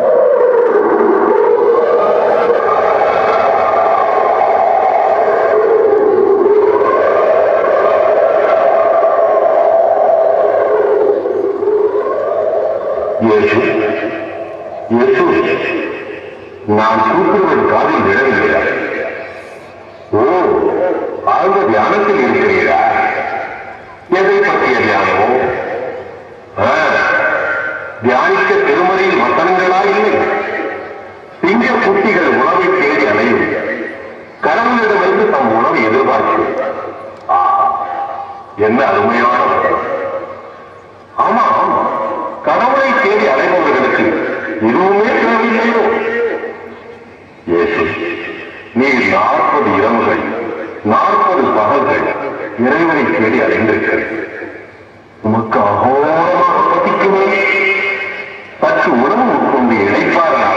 இயேசு இயேசு நான் கூப்பிடுவது காதில் விழவில்லையா ஓ ஆழ்ந்த தியானத்தில் இருக்கிறீரா எதை பற்றிய தியானமோ ஆ, தியானிக்க திருமறையில் வசனங்களா இல்லை சிங்க குட்டிகள் உணவை தேடி அலையும் கடவுளிடமிருந்து தம் உணவை எதிர்பார்க்கும் ஆஹா, என்ன அருமையான வசனம் ஆமா கடவுளை தேடி அலைபவர்களுக்கு இதுவுமே தேவையில்லையோ இயேசு நீ நாற்பது இரவுகள் நாற்பது பகல்கள் இறைவனை தேடி அலைந்திருக்கிறீர்கள் உமக்கு அகோரமாக பசிக்குமே சற்று உணவு உட்கொண்டு இழைப்பார்கள்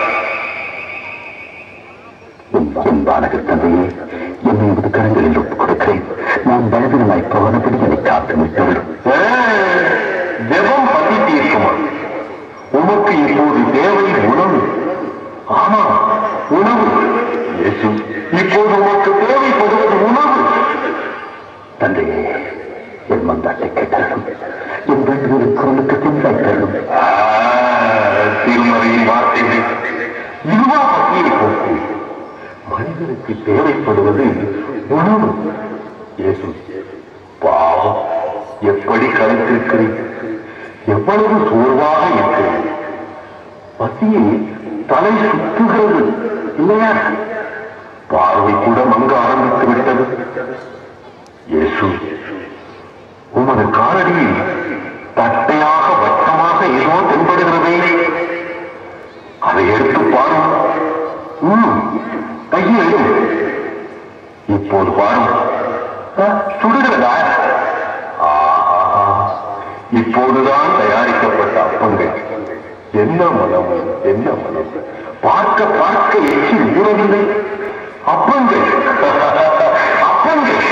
என் பாலகர் தந்தையே என்னை உமது கரங்களில் ஒப்புக் கொடுக்கிறேன் நான் பலவீனமாய் போனபடி என்னை காத்து விட்டவரும் ஜெபம் பசி தீர்க்குமா உமக்கு இப்போது தேவை உணவு ஆமா உணவு இயேசு இப்போது உமக்கு தேவைப்படுவது உணவு தந்தையே என் மந்தாட்டை கேட்டாலும் என் வேண்டுதல் குரலுக்கு சென்றாய் தரும் ஆ, திருமறையின் வார்த்தைகள் இதுவா பசியை போக்கு மனிதனுக்கு தேவைப்படுவது உணவு இயேசு பாவம் எப்படி கலைத்திருக்கிறீர்கள் எவ்வளவு சோர்வாக இருக்கிறது பசியை தலை சுற்றுகிறது இல்லையா பார்வை கூட மங்க ஆரம்பித்து விட்டது இயேசு உமது காலடியில் தட்டையாக வட்டமாக ஏதோ தென்படுகிறதே அதை எடுத்து பாரும் ம், கையில் எடு. இப்போது பாரும் ஆ, சுடுகிறதா ஆஹா, இப்போதுதான் தயாரிக்கப்பட்ட அப்பங்கள் என்ன மனம் என்ன மனம் பார்க்க பார்க்க எச்சி ஊறவில்லை அப்பங்கள் அப்பங்கள்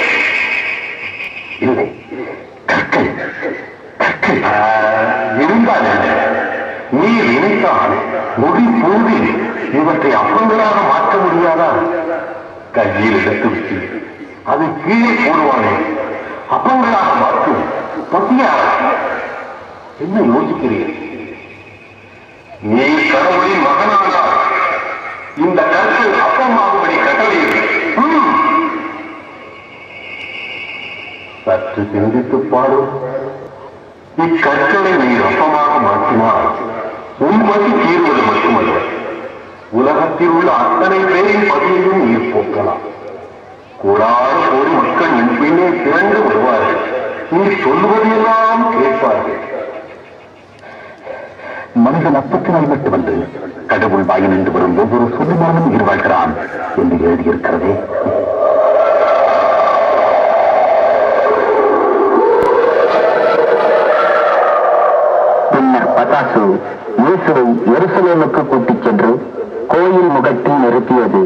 இல்லை கற்கள் கற்கள் ஆ, இருந்தால் என்ன? நீ நினைத்தால் நொடி பொழுதில் இவற்றை அப்பங்களாக மாற்ற முடியாதா கையில் எடுத்து விட்டு அதை கீழே போடுவானே அப்பங்களாக மாற்றும் பசியா என்ன யோசிக்கிறீர்கள் நீ கடவுளின் மகனானால் இந்த கற்கள் அப்பமாகும்படி கட்டளையிடு ம். சற்று சிந்தித்து பாரும் இக்கற்களை நீ ரசமாக மாற்றினால் உன் பசி தீர்வது மட்டுமல்ல உலகத்தில் உள்ள அத்தனை பேரின் பதியையும் நீர் போக்கலாம் கூடாத கோடி மக்கள் உன் பின்னே திரண்டு வருவார்கள் நீ சொல்லுவதையெல்லாம் கேட்பார்கள் மனிதன் அப்பத்தினால் மட்டுமன்று கடவுள் வாயிலிருந்து வரும் ஒவ்வொரு சொல்லுமானும் உயிர் வாழ்கிறான் என்று எழுதியிருக்கிறதே பின்னர் பதாசு இயேசுவை எருசலேமுக்கு கூட்டிச் சென்று கோயில் முகத்தில் நிறுத்தியது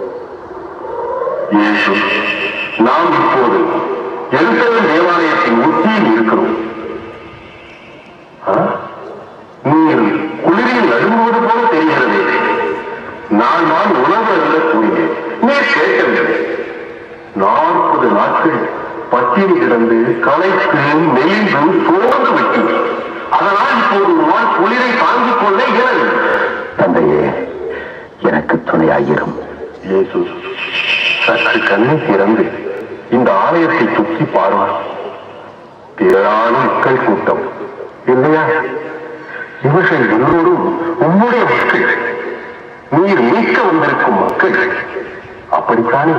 இயேசு நாம் இப்போது எருசலேம் தேவாலயத்தின் உச்சியில் இருக்கிறோம் ஆ? நீர் குளிரில் நடுங்குவது போல தெரிகிறது நான் நான் உணவு அல்ல கூறினேன் நீர் கேட்கவில்லை நாற்பது நாட்கள் பட்டினி கிடந்து களைத்து மெலிந்து சோர்ந்து விட்டு அதனால் இப்போது உன்னால் குளிரை தாங்கிக் கொள்ள இயலவில்லை தந்தையே எனக்கு துணையாயிரும் இயேசு சற்று கண்ணை திறந்து இந்த ஆலயத்தை சுற்றி பாருவார் திரளான மக்கள் கூட்டம் இல்லையா இவர்கள் எல்லோரும் உம்முடைய மக்கள் நீர் மீட்க வந்திருக்கும் மக்கள் அப்படித்தானே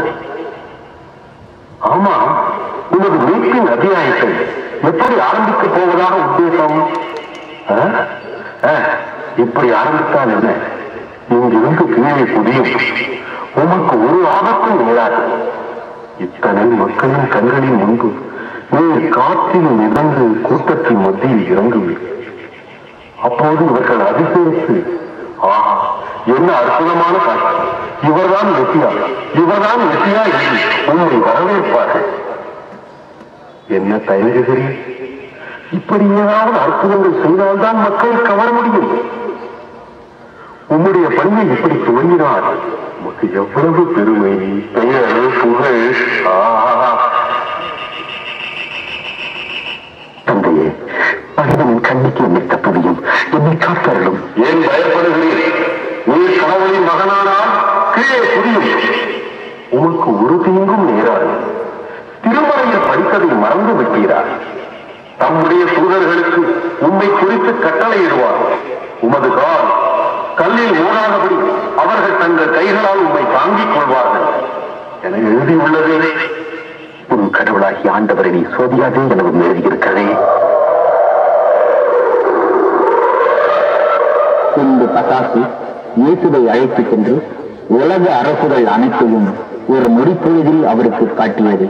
ஆமா உமது மீட்பின் அத்தியாயத்தை எப்படி ஆரம்பிக்க போவதாக உத்தேசம் ஆ? ஆ, இப்படி ஆரம்பித்தால் என்ன இங்கிருந்து கீழே புதியும் உமக்கு ஒரு ஆபத்தும் நேராது இத்தனை மக்களின் கண்களின் முன்பு நீர் காற்றில் மிதந்து கூட்டத்தின் மத்தியில் இறங்குவீர் அப்போது இவர்கள் அதிசயித்து ஆஹா என்ன அற்புதமான காட்சி இவர்தான் மெசியா இவர்தான் மெசியா என்று உண்மை வரவேற்பார்கள் என்ன தயங்குகிறீர் இப்படி ஏதாவது அற்புதங்கள் செய்தால்தான் மக்கள் கவர முடியும் உம்முடைய பணியை இப்படி துவங்கினார் உமக்கு எவ்வளவு பெருமை பெயர் புகழ் ஆஹா. தந்தையே மனிதனின் கண்ணிக்கு என்னை தப்பதையும் என்னை காத்தருளும் ஏன் பயப்படுகிறீர் நீர் கணவனின் மகனானால் கீழே புரியும் உமக்கு ஒரு தீங்கும் நேராது திருமறையில் படித்ததை மறந்து விட்டீரா தம்முடைய சூழர்களுக்கு உம்மை குறித்து கட்டளையிடுவார் உமது கால் கல்லில் மூடாதபடி அவர்கள் தங்கள் கைகளால் உம்மை தாங்கிக் கொள்வார்கள் என எழுதியுள்ளதே உன் கடவுளாகி ஆண்டவரை நீ சோதியாதே எனவும் எழுதியிருக்கிறதே பின்பு பசாசு இயேசுவை அழைத்துச் சென்று உலக அரசுகள் அனைத்தையும் ஒரு நொடிப்பொழுதில் அவருக்கு காட்டியது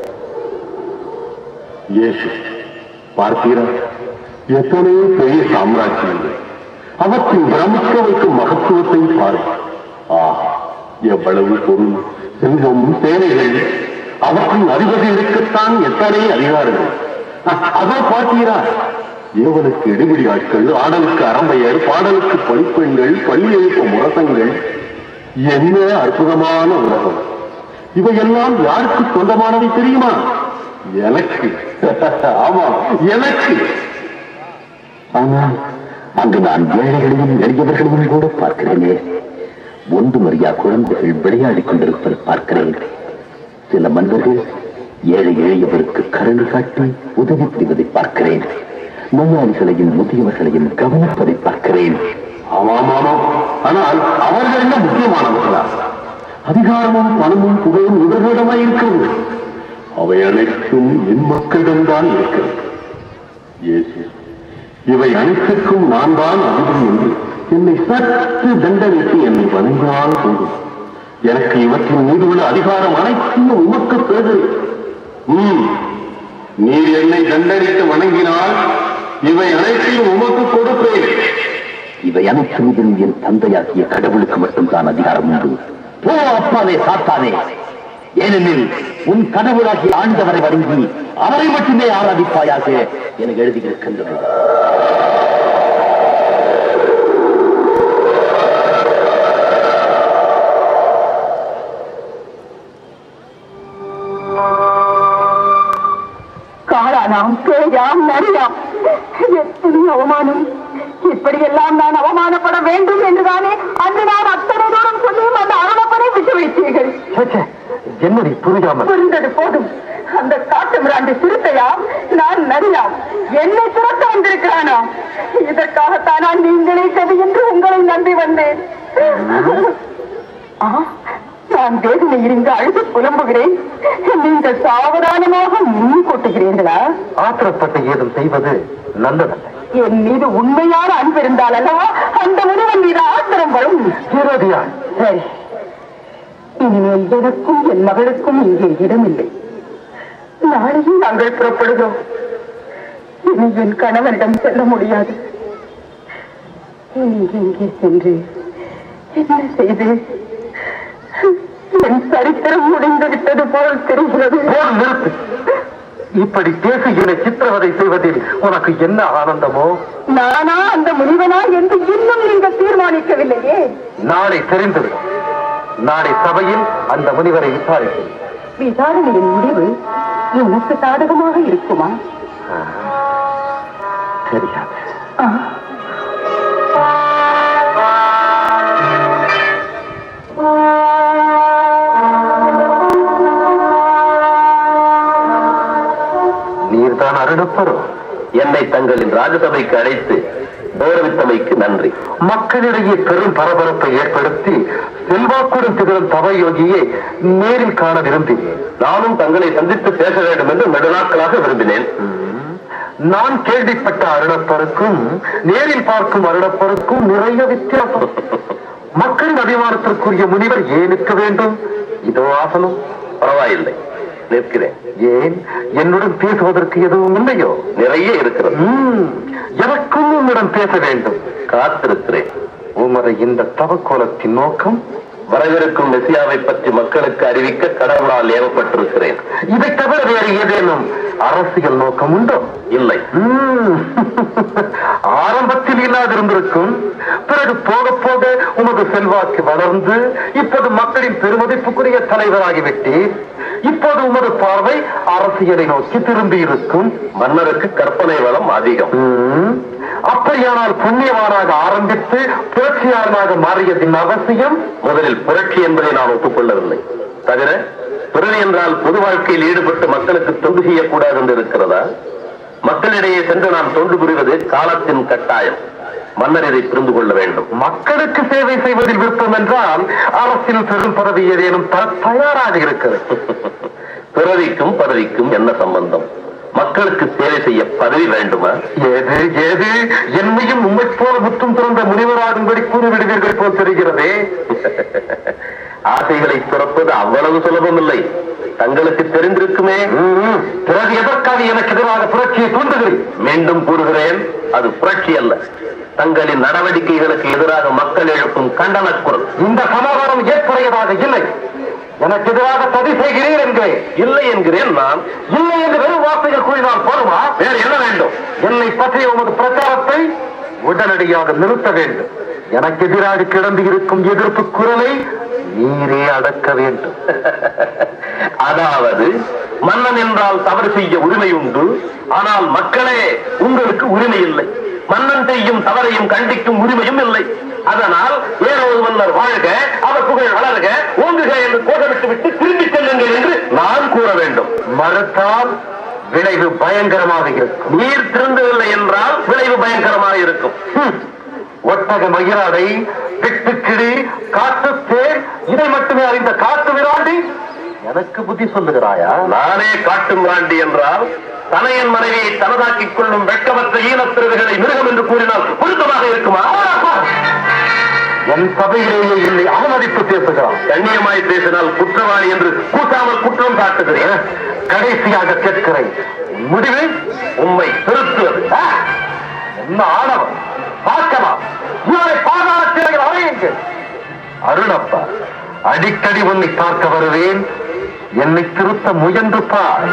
இயேசு பார்த்தீரா எத்தனை பெரிய சாம்ராஜ்யங்கள் அவற்றின் பிரமிக்க வைக்கும் மகத்துவத்தை பாரு ஆஹா எவ்வளவு பொருள் செல்வம் சேனைகள் அவற்றின் அதிபதிகளுக்குத்தான் எத்தனை அதிகாரங்கள் அ- அதோ பார்த்தீரா ஏவலுக்கு இடுபிடி ஆட்கள் ஆடலுக்கு அரம்பையர் பாடலுக்கு பணிப்பெண்கள் பள்ளி எழுப்பும் முரசங்கள் என்ன அற்புதமான உலகம் இவையெல்லாம் யாருக்கு சொந்தமானவை தெரியுமா எனக்கு ஆமா எனக்கு ஆனால் அங்கு நான் ஏழைகளையும் எளியவர்களையும் கூட பார்க்கிறேனே ஒன்று மரியா குழந்தைகள் விளையாடிக் கொண்டிருப்பதை பார்க்கிறேன் சில மன்னர்கள் ஏழை எளியவருக்கு கருணை காட்டி உதவி புரிவதை பார்க்கிறேன் நோயாளிகளையும் முதியவர்களையும் கவனிப்பதை பார்க்கிறேன் ஆமாம் ஆமாம் ஆனால் அவர்கள் என்ன முக்கியமானவர்களா அதிகாரமும் பணமும் புகழும் இவர்களிடமாய் இருக்கிறது அவை அனைத்தும் என் மக்களிடம்தான் இருக்கிறது இயேசு இவை அனைத்துக்கும் நான் தான் அதிபதி என்று என்னை சற்று தண்டனைக்கு என்னை வணங்கினால் போதும் எனக்கு இவற்றின் மீது உள்ள அதிகாரம் அனைத்தையும் உமக்கு பெறுகிறேன் ம் நீர் என்னை தண்டனைத்து வணங்கினால் இவை அனைத்தையும் உமக்கு கொடுப்பேன் இவை அனைத்தும் இதில் என் தந்தையாகிய கடவுளுக்கு மட்டும்தான் அதிகாரம் உண்டு போ அப்பாவே சாத்தானே ஏனெனில் உன் கடவுளாகிய ஆண்டவரை வணங்கி அவரை மட்டுமே ஆராதிப்பாயாக என எழுதியிருக்கின்றது காளானாம் பேயாம் நரியாம் எத்தனை அவமானம் இப்படியெல்லாம் நான் அவமானப்பட வேண்டும் என்றுதானே அன்று நான் அத்தனை தூரம் சொல்லியும் அந்த அரவப்பனை விட்டு வைத்தீர்கள் என்னடி புரியாமல் புரிந்தது போதும் அந்த காட்டு மிராண்டு சிறுத்தையாம் நான் நரியாம் என்னை துரத்த வந்திருக்கிறானா இதற்காகத்தானா நீங்களே கவி என்று உங்களை நம்பி வந்தேன் ஆ, நான் வேதனையில் இருந்து அழுது புலம்புகிறேன் நீங்கள் சாவதானமாக முன் கொட்டுகிறீர்களா ஆத்திரப்பட்டு ஏதும் செய்வது நல்லதல்ல என் மீது உண்மையான அன்பு இருந்தால் அல்லவா அந்த முனிவன் மீது ஆத்திரம் வரும் விரோதியாள் சரி இனிமேல் எனக்கும் என் மகளுக்கும் இங்கே இடமில்லை நாளையும் நாங்கள் புறப்படுகிறோம் இனி என் கணவனிடம் செல்ல முடியாது இனி எங்கே சென்று என்ன செய்து என் சரித்திரம் முடிந்து விட்டது போல் தெரிகிறது போல் நிறுத்து இப்படி பேசி என்னை சித்திரவதை செய்வதில் உனக்கு என்ன ஆனந்தமோ நானா அந்த முனிவனா என்று இன்னும் நீங்கள் தீர்மானிக்கவில்லையே நாளை தெரிந்துவிடும் நாளை சபையில் அந்த முனிவரை விசாரிக்கும் விசாரணையின் முடிவு எனக்கு சாதகமாக இருக்குமா தெரியாது ஆ. நீர்தான் அருளப்பரும் என்னை தங்களின் ராஜசபைக்கு அழைத்து கௌரவித்தமைக்கு நன்றி மக்களிடையே பெரும் பரபரப்பை ஏற்படுத்தி செல்வாக்குடன் திகழும் தவயோகியை நேரில் காண விரும்பினேன் நானும் தங்களை சந்தித்து பேச வேண்டும் என்று நெடுநாட்களாக விரும்பினேன் நான் கேள்விப்பட்ட அருளப்பருக்கும் நேரில் பார்க்கும் அருளப்பருக்கும் நிறைய வித்தியாசம் மக்களின் அபிமானத்திற்குரிய முனிவர் ஏன் நிற்க வேண்டும் இதோ ஆசனம் பரவாயில்லை நிற்கிறேன் ஏன் என்னுடன் பேசுவதற்கு எதுவும் இல்லையோ நிறைய இருக்கிறது ம், எனக்கும் உன்னிடம் பேச வேண்டும் காத்திருக்கிறேன் உமது இந்த தவக்கோலத்தின் நோக்கம் வரவிருக்கும் மெசியாவை பற்றி மக்களுக்கு அறிவிக்க கடவுளால் ஏவப்பட்டிருக்கிறேன் இதை தவிர வேறு ஏதேனும் அரசியல் நோக்கம் உண்டோ இல்லை ஆரம்பத்தில் இல்லாதிருந்திருக்கும் பிறகு போக போக உமது செல்வாக்கு வளர்ந்து இப்போது மக்களின் பெருமதிப்புக்குரிய தலைவராகிவிட்டீர் இப்போது உமது பார்வை அரசியலை நோக்கி திரும்பி இருக்கும் மன்னருக்கு கற்பனை வளம் அதிகம் அப்படியானால் புண்ணியவானாக ஆரம்பித்து புரட்சியாளனாக மாறியதின் அவசியம் முதலில் புரட்சி என்பதை நான் ஒப்புக்கொள்ளவில்லை தவிர பிறவி என்றால் பொது வாழ்க்கையில் ஈடுபட்டு மக்களுக்கு தொண்டு செய்யக்கூடாது என்று இருக்கிறதா மக்களிடையே சென்று நாம் தொண்டு புரிவது காலத்தின் கட்டாயம் மன்னர் இதை புரிந்து கொள்ள வேண்டும் மக்களுக்கு சேவை செய்வதில் விருப்பம் என்றால் அரசியல் பெரும் பதவி ஏதேனும் தர தயாராக இருக்கிறது பிறவிக்கும் பதவிக்கும் என்ன சம்பந்தம் மக்களுக்கு சேவை செய்ய பதவி வேண்டுமா ஏது ஏது என்னையும் உண்மை போல முற்றும் திறந்த முனிவராகும்படி கூறிவிடுவீர்கள் போல் தெரிகிறதே ஆசைகளை துறப்பது அவ்வளவு சுலபம் இல்லை தங்களுக்கு தெரிந்திருக்குமே பிறகு எதற்காக எனக்கு எதிராக புரட்சியை தூண்டுகிறேன் மீண்டும் கூறுகிறேன் அது புரட்சி அல்ல தங்களின் நடவடிக்கைகளுக்கு எதிராக மக்கள் எழுப்பும் கண்டன குரல் இந்த சமாதானம் ஏற்புடையதாக இல்லை எனக்கு எதிராக சதி செய்கிறீர் என்கிறேன் இல்லை என்கிறேன் நான் இல்லை என்று வெறும் வார்த்தைகள் கூறினால் போதுமா வேறு என்ன வேண்டும் என்னை பற்றிய உமது பிரச்சாரத்தை உடனடியாக நிறுத்த வேண்டும் எனக்கு எதிராக கிடந்து இருக்கும் எதிர்ப்பு குரலை நீரே அடக்க வேண்டும் அதாவது மன்னன் என்றால் தவறு செய்ய உரிமை உண்டு ஆனால் மக்களே உங்களுக்கு உரிமை இல்லை மன்னன் செய்யும் தவறையும் கண்டிக்கும் உரிமையும் இல்லை அதனால் ஏழாவது மன்னர் வாழ்க அவர் புகழ் வளர்க ஓங்குக என்று கோஷமிட்டு விட்டு திரும்பிச் செல்லுங்கள் என்று நான் கூற வேண்டும் மறுத்தால் விளைவு பயங்கரமாக இருக்கும் நீர் திருந்தவில்லை என்றால் விளைவு பயங்கரமாக இருக்கும் ஹம். ஒட்டக மயிராடை வெட்டுக்கிளி காட்டு தேர் இதை மட்டுமே அறிந்த காட்டு விராண்டி எனக்கு புத்தி சொல்லுகிறாயா நானே காட்டு மிராண்டி என்றால் தனையன் மனைவியை தனதாக்கிக் கொள்ளும் வெட்கமற்ற ஈனப்பிறவிகளை மிருகம் என்று கூறினால் பொருத்தமாக இருக்குமா என் சபையிலேயே என்னை அவமதிப்பு பேசுகிறான் கண்ணியமாய் பேசினால் குற்றவாளி என்று கூட்டாமல் குற்றம் சாட்டுகிறேன் கடைசியாக கேட்கிறேன் முடிவு உண்மை திருத்துவது ஆ! என்ன ஆணவம் பார்க்கலாம் இவரை பாதாள சிறையில் அறையுங்கள் அருளப்பா அடிக்கடி உன்னை பார்க்க வருவேன் என்னை திருத்த முயன்று பார்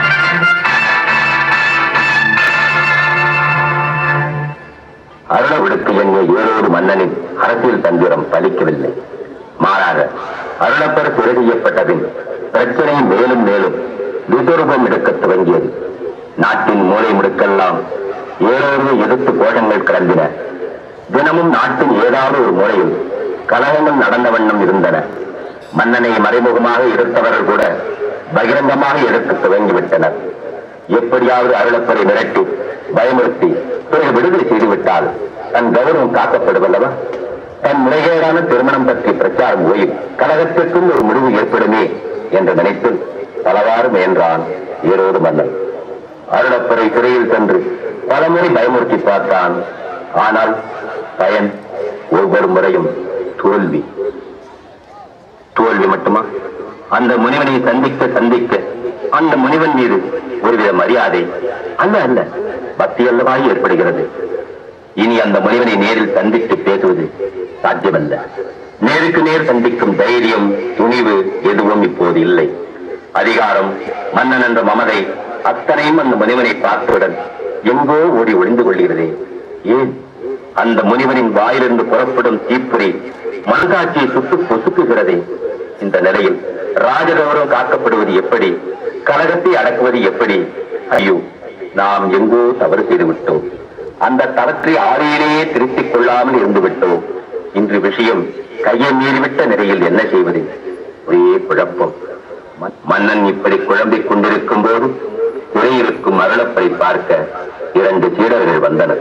அருளவிடுக்கு எண்ணிய ஏழோடு மன்னனின் அரசியல் தந்திரம் பலிக்கவில்லை மாறாக அருளப்பர் சிறை செய்யப்பட்டபின் பிரச்சனை மேலும் மேலும் விஸ்வரூபம் எடுக்கத் துவங்கியது நாட்டின் மூலை முடுக்கெல்லாம் ஏழோடு எதிர்த்து கோஷங்கள் கிளம்பின தினமும் நாட்டின் ஏதாவது ஒரு மூலையில் கலகங்கள் நடந்த வண்ணம் இருந்தன மன்னனை மறைமுகமாக எதிர்த்தவர்கள் கூட பகிரங்கமாக எடுத்து துவங்கிவிட்டனர் எப்படியாவது அருளப்பரை மிரட்டி பயமுறுத்தி பிறகு விடுதலை செய்துவிட்டால் தன் கௌரவம் காக்கப்படுவல்லவா தன் முறைகேடான திருமணம் பற்றி பிரச்சாரம் ஓயும் கழகத்திற்கும் ஒரு முடிவு ஏற்படுமே என்று நினைத்து பலவாறு முயன்றான் ஈரோடு மன்னன் அருளப்பரை சிறையில் சென்று பலமுறை பயமுறுத்தி பார்த்தான் ஆனால் பயன் ஒவ்வொரு முறையும் தோல்வி தோல்வி மட்டுமா அந்த முனிவனை சந்திக்க சந்திக்க அந்த முனிவன் மீது ஒருவித மரியாதை அல்ல அல்ல பக்தி அல்லவாய் ஏற்படுகிறது இனி அந்த முனிவனை நேரில் சந்தித்து பேசுவது சாத்தியமல்ல நேருக்கு நேர் சந்திக்கும் தைரியம் துணிவு எதுவும் இப்போது இல்லை அதிகாரம் மன்னன் என்ற மமதை அத்தனையும் அந்த முனிவனை பார்த்தவுடன் எங்கோ ஓடி ஒளிந்து கொள்கிறதே ஏன் அந்த முனிவனின் வாயிலிருந்து புறப்படும் தீப்புரி மனசாட்சியை சுட்டு பொசுக்குகிறதே இந்த நிலையில் ராஜகௌரவம் காக்கப்படுவது எப்படி கழகத்தை அடக்குவது எப்படி ஐயோ நாம் எங்கோ தவறு செய்து விட்டோம் அந்த தவற்றை ஆறியிலேயே திருத்திக் கொள்ளாமல் இருந்து விட்டோம் இன்று விஷயம் கையை மீறிவிட்ட நிலையில் என்ன செய்வது ஒரே குழப்பம் மன்- மன்னன் இப்படி குழம்பிக் கொண்டிருக்கும் போது குறையிருக்கும் அருளப்பரை பார்க்க இரண்டு சீடர்கள் வந்தனர்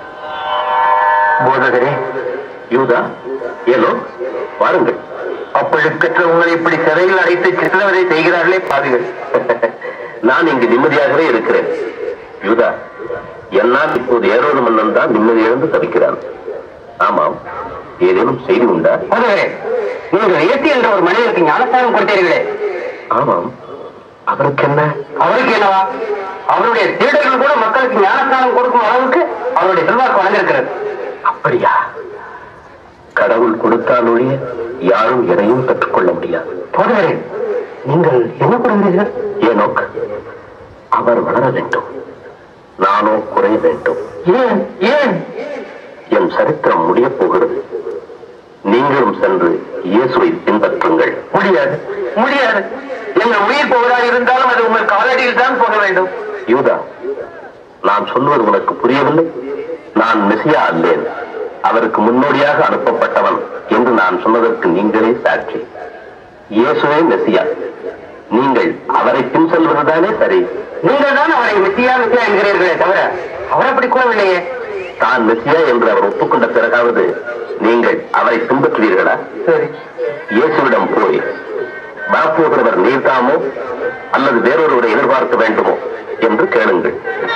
போதகரே யூதா ஏதோ வாருங்கள் அப்பொழுக்கற்ற உங்களை இப்படி சிறையில் அடைத்து சித்திரவதை செய்கிறார்களே பாவிகள் நான் இங்கு நிம்மதியாகவே இருக்கிறேன் யூதா என்னால் இப்போது ஏரோடு மன்னன் தான் நிம்மதி இழந்து தவிக்கிறான் ஆமாம் ஏதேனும் செய்தி உண்டா போதகரே நீங்கள் ஏத்தி என்ற ஒரு மனிதருக்கு ஞானஸ்தானம் கொடுத்தீர்களே ஆமாம் அவருக்கு என்ன அவருக்கு என்னவா அவருடைய சீடர்கள் கூட மக்களுக்கு ஞானஸ்தானம் கொடுக்கும் அளவுக்கு அவருடைய செல்வாக்கு வளர்ந்திருக்கிறது அப்படியா கடவுள் கொடுத்தால் ஒழிய யாரும் எதையும் பெற்றுக்கொள்ள முடியாது போதவரே நீங்கள் என்ன கூறுகிறீர்கள் ஏனோக் அவர் வளர வேண்டும் நானோ குறைய வேண்டும் ஏன் ஏன் என் சரித்திரம் முடியப் போகிறது நீங்களும் சென்று இயேசுவை பின்பற்றுங்கள் முடியாது முடியாது எங்கள் உயிர் போவதாக இருந்தாலும் அது உங்கள் காலடியில் தான் போக வேண்டும் யூதா நான் சொல்வது உனக்கு புரியவில்லை நான் மெசியா அல்லேன் அவருக்கு முன்னோடியாக அனுப்பப்பட்டவன் என்று நான் சொன்னதற்கு நீங்களே சாட்சி இயேசுவே மெசியா நீங்கள் அவரை பின் செல்வதுதானே சரி நீங்கள் தான் அவரை மெத்தியா மெத்தியா என்கிறீர்களே தவிர அவர் அப்படி கூறவில்லையே தான் மெசியா என்று அவர் ஒப்புக்கொண்ட பிறகாவது நீங்கள் அவரை பின்பற்றுவீர்களா சரி இயேசுவிடம் போய் வரப்போகிறவர் நீர்தாமோ அல்லது வேறொருவரை எதிர்பார்க்க வேண்டுமோ என்று கேளுங்கள்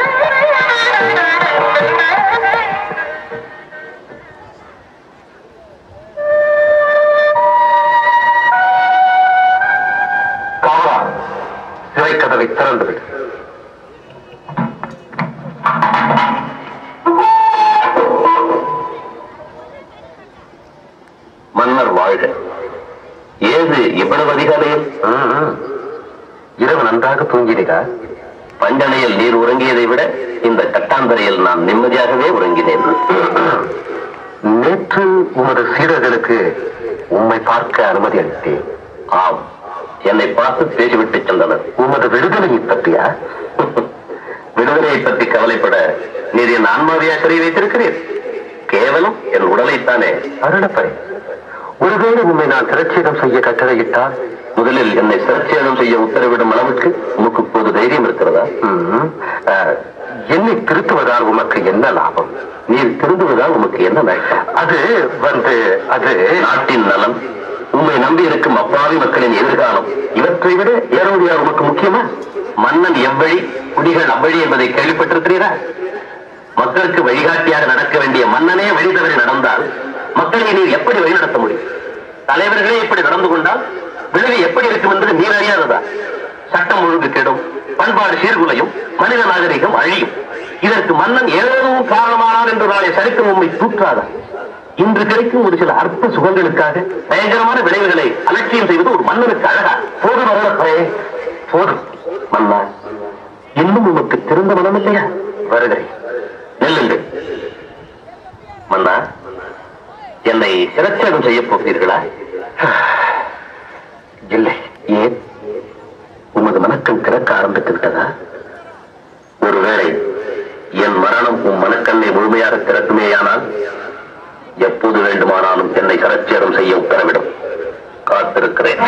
காவா சிறை கதவை திறந்துவிடு மன்னர் வாழ்க ஏது இவ்வளவு அதிகாலையில் இரவு நன்றாக தூங்கினீரா பஞ்சனையில் நீர் உறங்கியதை விட இந்த கட்டாந்தரையில் நான் நிம்மதியாகவே உறங்கினேன் நேற்று உமது சீடர்களுக்கு உம்மை பார்க்க அனுமதி அளித்தேன் ஆம் என்னை பார்த்து பேசிவிட்டு சென்றனர் உமது விடுதலையை பற்றியா விடுதலையை பற்றி கவலைப்பட நீர் என் ஆன்மாவியா சிறை வைத்திருக்கிறீர் கேவலம் என் உடலைத்தானே அருளப்பறை ஒருவேளை உண்மை நான் சிரச்சேதம் செய்ய கட்டளையிட்டால் முதலில் என்னை சிரச்சேதம் செய்ய உத்தரவிடும் அளவுக்கு உமக்கு இப்போது தைரியம் இருக்கிறதா என்னை திருத்துவதால் உமக்கு என்ன லாபம் நீர் திருந்துவதால் உமக்கு என்ன நஷ்டம் அது வந்து அது நாட்டின் நலம் உண்மை நம்பி இருக்கும் அப்பாவி மக்களின் எதிர்காலம் இவற்றை விட ஏறோடியா உமக்கு முக்கியமா மன்னன் எவ்வழி குடிகள் அவ்வழி என்பதை கேள்விப்பட்டிருக்கிறீரா மக்களுக்கு வழிகாட்டியாக நடக்க வேண்டிய மன்னனே வழி தவறி நடந்தால் மக்களை நீர் எப்படி வழிநடத்த முடியும் தலைவர்களே இப்படி நடந்து கொண்டால் விளைவு எப்படி இருக்கும் என்பது நீர் அறியாததா சட்டம் ஒழுங்கு கெடும் பண்பாடு சீர்குலையும் மனித நாகரிகம் அழியும் இதற்கு மன்னன் ஏதேனும் காரணமானார் என்று நாளை சரித்திரம் உண்மை தூற்றாதா இன்று கிடைக்கும் ஒரு சில அற்ப சுகங்களுக்காக பயங்கரமான விளைவுகளை அலட்சியம் செய்வது ஒரு மன்னனுக்கு அழகா போதும் வரலப்பே போதும் மன்னா இன்னும் உனக்கு திருந்த மனம் இல்லையா வருகிறேன் நெல்லுங்கள் மன்னா என்னை சிரச்சேதம் செய்ய போகிறீர்களா இல்லை ஏன் உமது மனக்கண் திறக்க ஆரம்பித்து விட்டதா ஒருவேளை என் மரணம் உன் மனக்கண்ணை முழுமையாக திறக்குமேயானால் எப்போது வேண்டுமானாலும் என்னை சிரச்சேதம் செய்ய உத்தரவிடும் காத்திருக்கிறேன்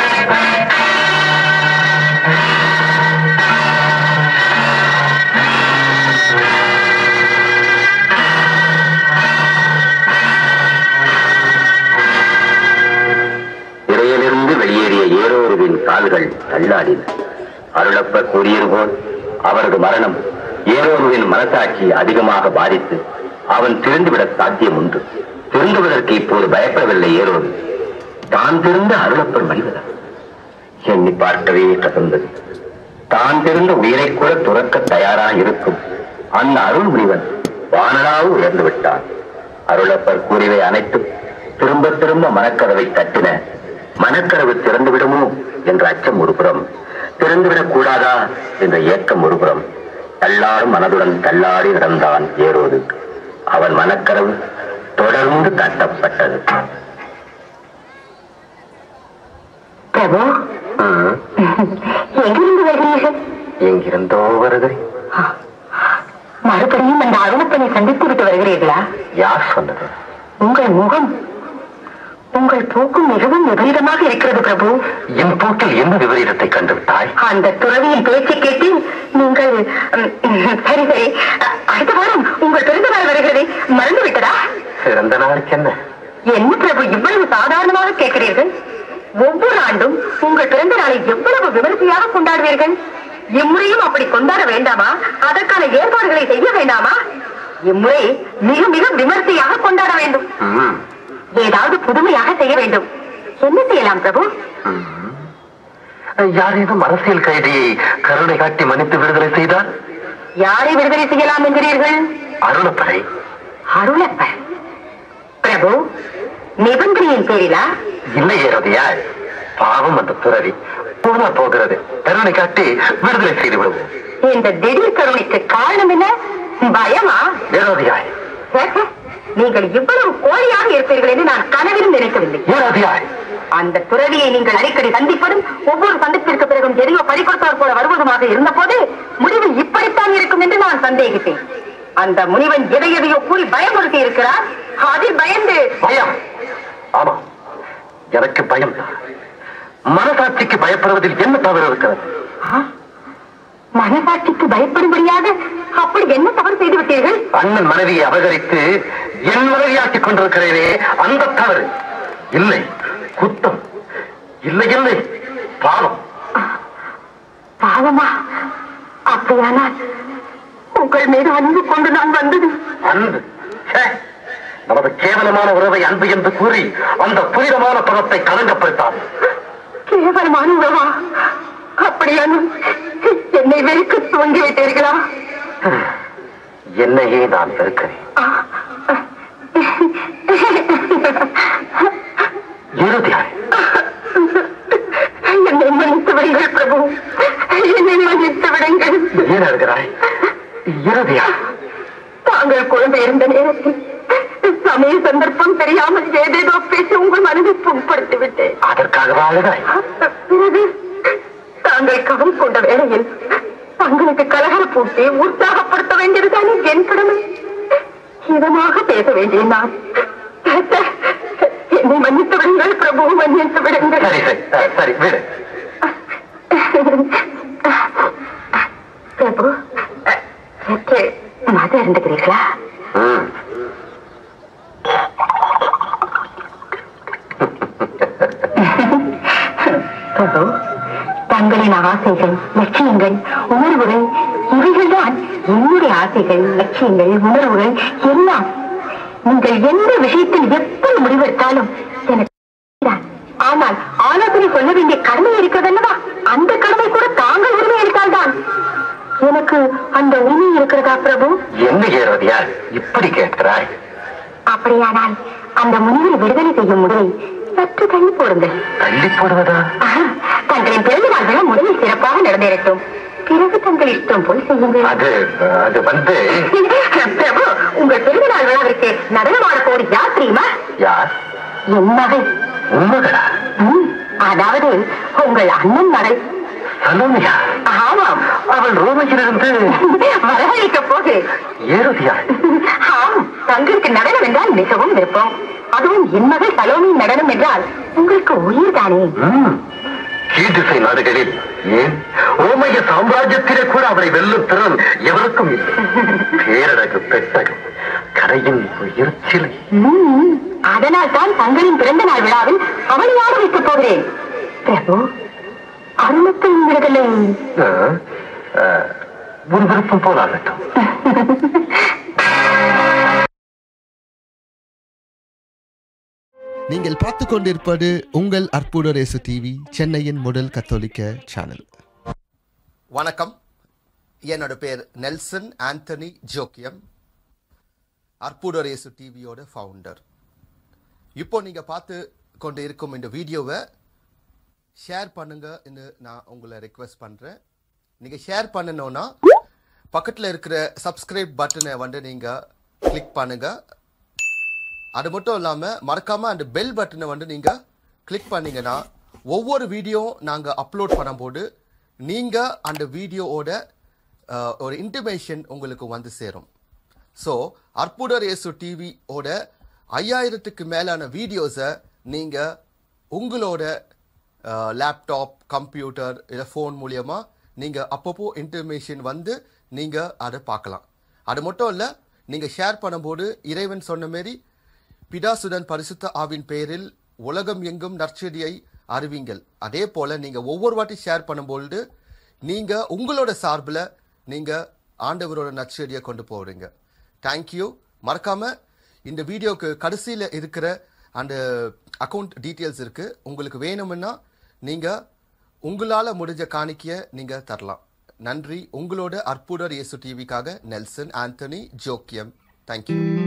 சிறையிலிருந்து வெளியேறிய ஏரோருவின் கால்கள் தள்ளாடின அருளப்பர் கூறியது போல் அவரது மரணம் ஏரோருவின் மனசாட்சி அதிகமாக பாதித்து அவன் திருந்துவிட சாத்தியம் உண்டு திருந்துவதற்கு இப்போது பயப்படவில்லை ஏரோரு தான் திருந்த அருளப்பர் மனிதர் எண்ணி பார்க்கவே கசந்தது தான் திருந்த உயிரை கூட துறக்க தயாராக இருக்கும் அந்த அருள் முனிவன் வானலாவு உயர்ந்து விட்டான் அருளப்பர் கூறியவை அனைத்தும் திரும்ப திரும்ப மனக்கதவை தட்டின மனக்கதவு திறந்து விடுமோ என்ற அச்சம் ஒருபுறம் திறந்துவிடக் கூடாதா என்ற ஏக்கம் ஒருபுறம் தள்ளாடும் மனதுடன் தள்ளாடி நடந்தான் ஏரோது அவன் மனக்கதவு தொடர்ந்து தட்டப்பட்டது பிரபு ம், எங்கிருந்து வருகிறீர்கள் எங்கிருந்தோ வருகிறேன் மறுபடியும் அந்த அருணப்பனை சந்தித்து விட்டு வருகிறீர்களா யார் சொன்னது உங்கள் முகம் உங்கள் போக்கும் மிகவும் விபரீதமாக இருக்கிறது பிரபு என் போக்கில் என்ன விபரீதத்தை கண்டுவிட்டாய் அந்த துறவியின் பேச்சை கேட்டு நீங்கள் ம், சரி சரி அ- அடுத்த வாரம் உங்கள் பிறந்த நாள் வருகிறது மறந்து விட்டதா சிறந்த நாளுக்கு என்ன என்ன பிரபு இவ்வளவு சாதாரணமாக கேட்கிறீர்கள் ஒவ்வொரு ஆண்டும் உங்கள் பிறந்த நாளை எவ்வளவு விமர்சையாக கொண்டாடுவீர்கள் இம்முறையும் அப்படி கொண்டாட வேண்டாமா அதற்கான ஏற்பாடுகளை செய்ய வேண்டாமா இம்முறை மிக மிக விமர்சையாக கொண்டாட வேண்டும் ம், ஏதாவது புதுமையாக செய்ய வேண்டும் என்ன செய்யலாம் பிரபு ம். யாரேனும் அரசியல் கைதியை கருணை காட்டி மன்னித்து விடுதலை செய்தால் யாரை விடுதலை செய்யலாம் என்கிறீர்கள் அருளப்படை அருளப்ப பிரபு நிபந்தனையின் பேரிலா இல்லை ஏறதையா பாவம் அந்த துறவி போனா போகிறது கருணை காட்டி விடுதலை செய்து விடுவோம் இந்த திடீர் கருணைக்கு காரணம் என்ன பயமா ஏறதையாய் நீங்கள் இவ்வளவு கோழையாக இருப்பீர்கள் என்று நான் கனவிலும் நினைக்கவில்லை ஏறதையாய் அந்த துறவியை நீங்கள் அடிக்கடி சந்திப்பதும் ஒவ்வொரு சந்திப்பிற்கு பிறகும் எதையோ பறிகொடுத்தால் போல வருவதுமாக இருந்தபோது முடிவு இப்படித்தான் இருக்கும் என்று நான் சந்தேகித்தேன் அந்த முனிவன் எதை எதையோ கூறி பயமுறுத்தி இருக்கிறார் அதில் பயந்து பயம் ஆமா எனக்கு பயம் மனசாட்சிக்கு பயப்படுவதில் என்ன தவறு இருக்கிறது ஆ? மனசாட்சிக்கு பயப்படும்படியாக அப்படி என்ன தவறு செய்து விட்டீர்கள் அண்ணன் மனைவியை அபகரித்து என் மனைவியாக்கிக் கொண்டிருக்கிறேனே அந்த தவறு இல்லை குத்தம் இல்லை இல்லை பாவம் பாவமா அப்படியானால் உங்கள் மீது அன்பு கொண்டு நான் வந்தது அன்பு ச்சே! நமது கேவலமான உறவை அன்பு என்று கூறி அந்த புனிதமான பதத்தை களங்கப்படுத்தாது கேவலமான உறவா அப்படியானால் என்னை வெறுக்க துவங்கி விட்டீர்களா என்னையே நான் வெறுக்கிறேன் இறுதியாய் என்னை மன்னித்து விடுங்கள் பிரபு என்னை மன்னித்து விடுங்கள் ஏன் அழுகிறாய் இறுதியாய் தாங்கள் குழந்தை இருந்த நேரத்தில் சமய சந்தர்ப்பம் தெரியாமல் ஏதேதோ பேசி உங்கள் மனதை புண்படுத்தி விட்டேன் அதற்காகவா அழுதாய் பிறகு தாங்கள் கவல் கொண்ட வேளையில் தங்களுக்கு கலகர பூட்டி உற்சாகப்படுத்த வேண்டியதுதானே என் கடமை இதமாக பேச வேண்டிய நான் என்னை மன்னித்து விடுங்கள் பிரபு மன்னித்து விடுங்கள் சரி சரி அஹ், சரி விடு பிரபு சற்று மது இருந்துக்கிறீர்களா ம். பிரபு தங்களின் ஆசைகள் லட்சியங்கள் உணர்வுகள் இவைகள்தான் என்னுடைய ஆசைகள் லட்சியங்கள் உணர்வுகள் எல்லாம் நீங்கள் எந்த விஷயத்தில் எப்படி முடிவெடுத்தாலும் எனக்கு தான். ஆனால் ஆலோசனை சொல்ல வேண்டிய கடமை இருக்கிறதல்லவா அந்த கடமை கூட தாங்கள் உரிமை எடுத்தால்தான் எனக்கு அந்த உரிமை இருக்கிறதா பிரபு என்ன ஏறுவதியார் இப்படி கேட்கிறாய் அப்படியானால் அந்த முனிவரை விடுதலை செய்யும் முடிவை சற்று தள்ளி போடுங்கள் தள்ளி போடுவதா ஆஹா, தங்களின் பிறந்த நாள் விழா முதலில் சிறப்பாக நடந்தேறட்டும் பிறகு தங்கள் இஷ்டம் போல் செய்யுங்கள் அது அது வந்து பிரபு உங்கள் பிறந்த நாள் விழாவிற்கு நடனமாட போடு யார் தெரியுமா யார் என் மகள் உண்மைகளா ம், அதாவது உங்கள் அண்ணன் மகள் சலோமியா ஆமாம் அவள் ரோமையிலிருந்து வரவழைக்க போது ஏறுதியாள் ஆம் தங்களுக்கு நடனம் என்றால் மிகவும் விருப்பம் அதுவும் என் மகள் சலோமியின் நடனம் என்றால் உங்களுக்கு உயிர் தானே ம். கீழ்திசை நாடுகளில் ஏன் ரோமைய சாம்ராஜ்யத்திலே கூட அவளை வெல்லும் திறன் எவருக்கும் இல்லை பேரழகு பெட்டகம் கரையின் உயிர்ச்சிலை ம், அதனால் தான் தங்களின் பிறந்த நாள் விழாவில் அவளை ஆட வைக்கப் போகிறேன் பிரபு அருணத்தின் விடுதலை ஆ, ஆ, உன் விருப்பம் போல் ஆகட்டும் நீங்கள் பார்த்து கொண்டிருப்பது உங்கள் அற்புத ரேசு டிவி சென்னையின் முதல் கத்தோலிக்க சேனல் வணக்கம் என்னோட பேர் நெல்சன் ஆண்டனி ஜோக்கியம் அற்புதரேசு டிவியோட ஃபவுண்டர் இப்போ நீங்கள் பார்த்து கொண்டு இருக்கும் இந்த வீடியோவை ஷேர் பண்ணுங்கன்னு நான் உங்களை ரெக்வெஸ்ட் பண்ணுறேன் நீங்கள் ஷேர் பண்ணணும்னா பக்கத்தில் இருக்கிற சப்ஸ்கிரைப் பட்டனை வந்து நீங்கள் கிளிக் பண்ணுங்கள் அது மட்டும் இல்லாமல் மறக்காமல் அந்த பெல் பட்டனை வந்து நீங்கள் கிளிக் பண்ணீங்கன்னா ஒவ்வொரு வீடியோ நாங்கள் அப்லோட் பண்ணும்போது நீங்கள் அந்த வீடியோவோட அஹ், ஒரு இன்டிமேஷன் உங்களுக்கு வந்து சேரும் ஸோ அற்புதர் இயேசு டிவியோட ஐயாயிரத்துக்கு மேலான வீடியோஸை நீங்கள் உங்களோட லேப்டாப் கம்ப்யூட்டர் இல்லை ஃபோன் மூலியமா நீங்கள் அப்பப்போ இன்டர்மேஷன் வந்து நீங்கள் அதை பார்க்கலாம் அது மட்டும் இல்லை நீங்கள் ஷேர் பண்ணும்போது இறைவன் சொன்ன மாரி பிதாசுடன் பரிசுத்த ஆவின் பெயரில் உலகம் எங்கும் நற்செடியை அறிவிங்கள் அதே போல் நீங்கள் ஒவ்வொரு வாட்டி ஷேர் பண்ணும்பொழுது நீங்கள் உங்களோட சார்பில் நீங்கள் ஆண்டவரோட நற்செடியை கொண்டு போகிறீங்க தேங்க்யூ மறக்காமல் இந்த வீடியோக்கு கடைசியில் இருக்கிற அந்த அக்கௌண்ட் டீட்டெயில்ஸ் இருக்குது உங்களுக்கு வேணும்னா நீங்கள் உங்களால் முடிஞ்ச காணிக்கையை நீங்கள் தரலாம் நன்றி உங்களோட அற்புதர் இயேசு டிவிக்காக நெல்சன் ஆண்டனி ஜோக்கியம் தேங்க்யூ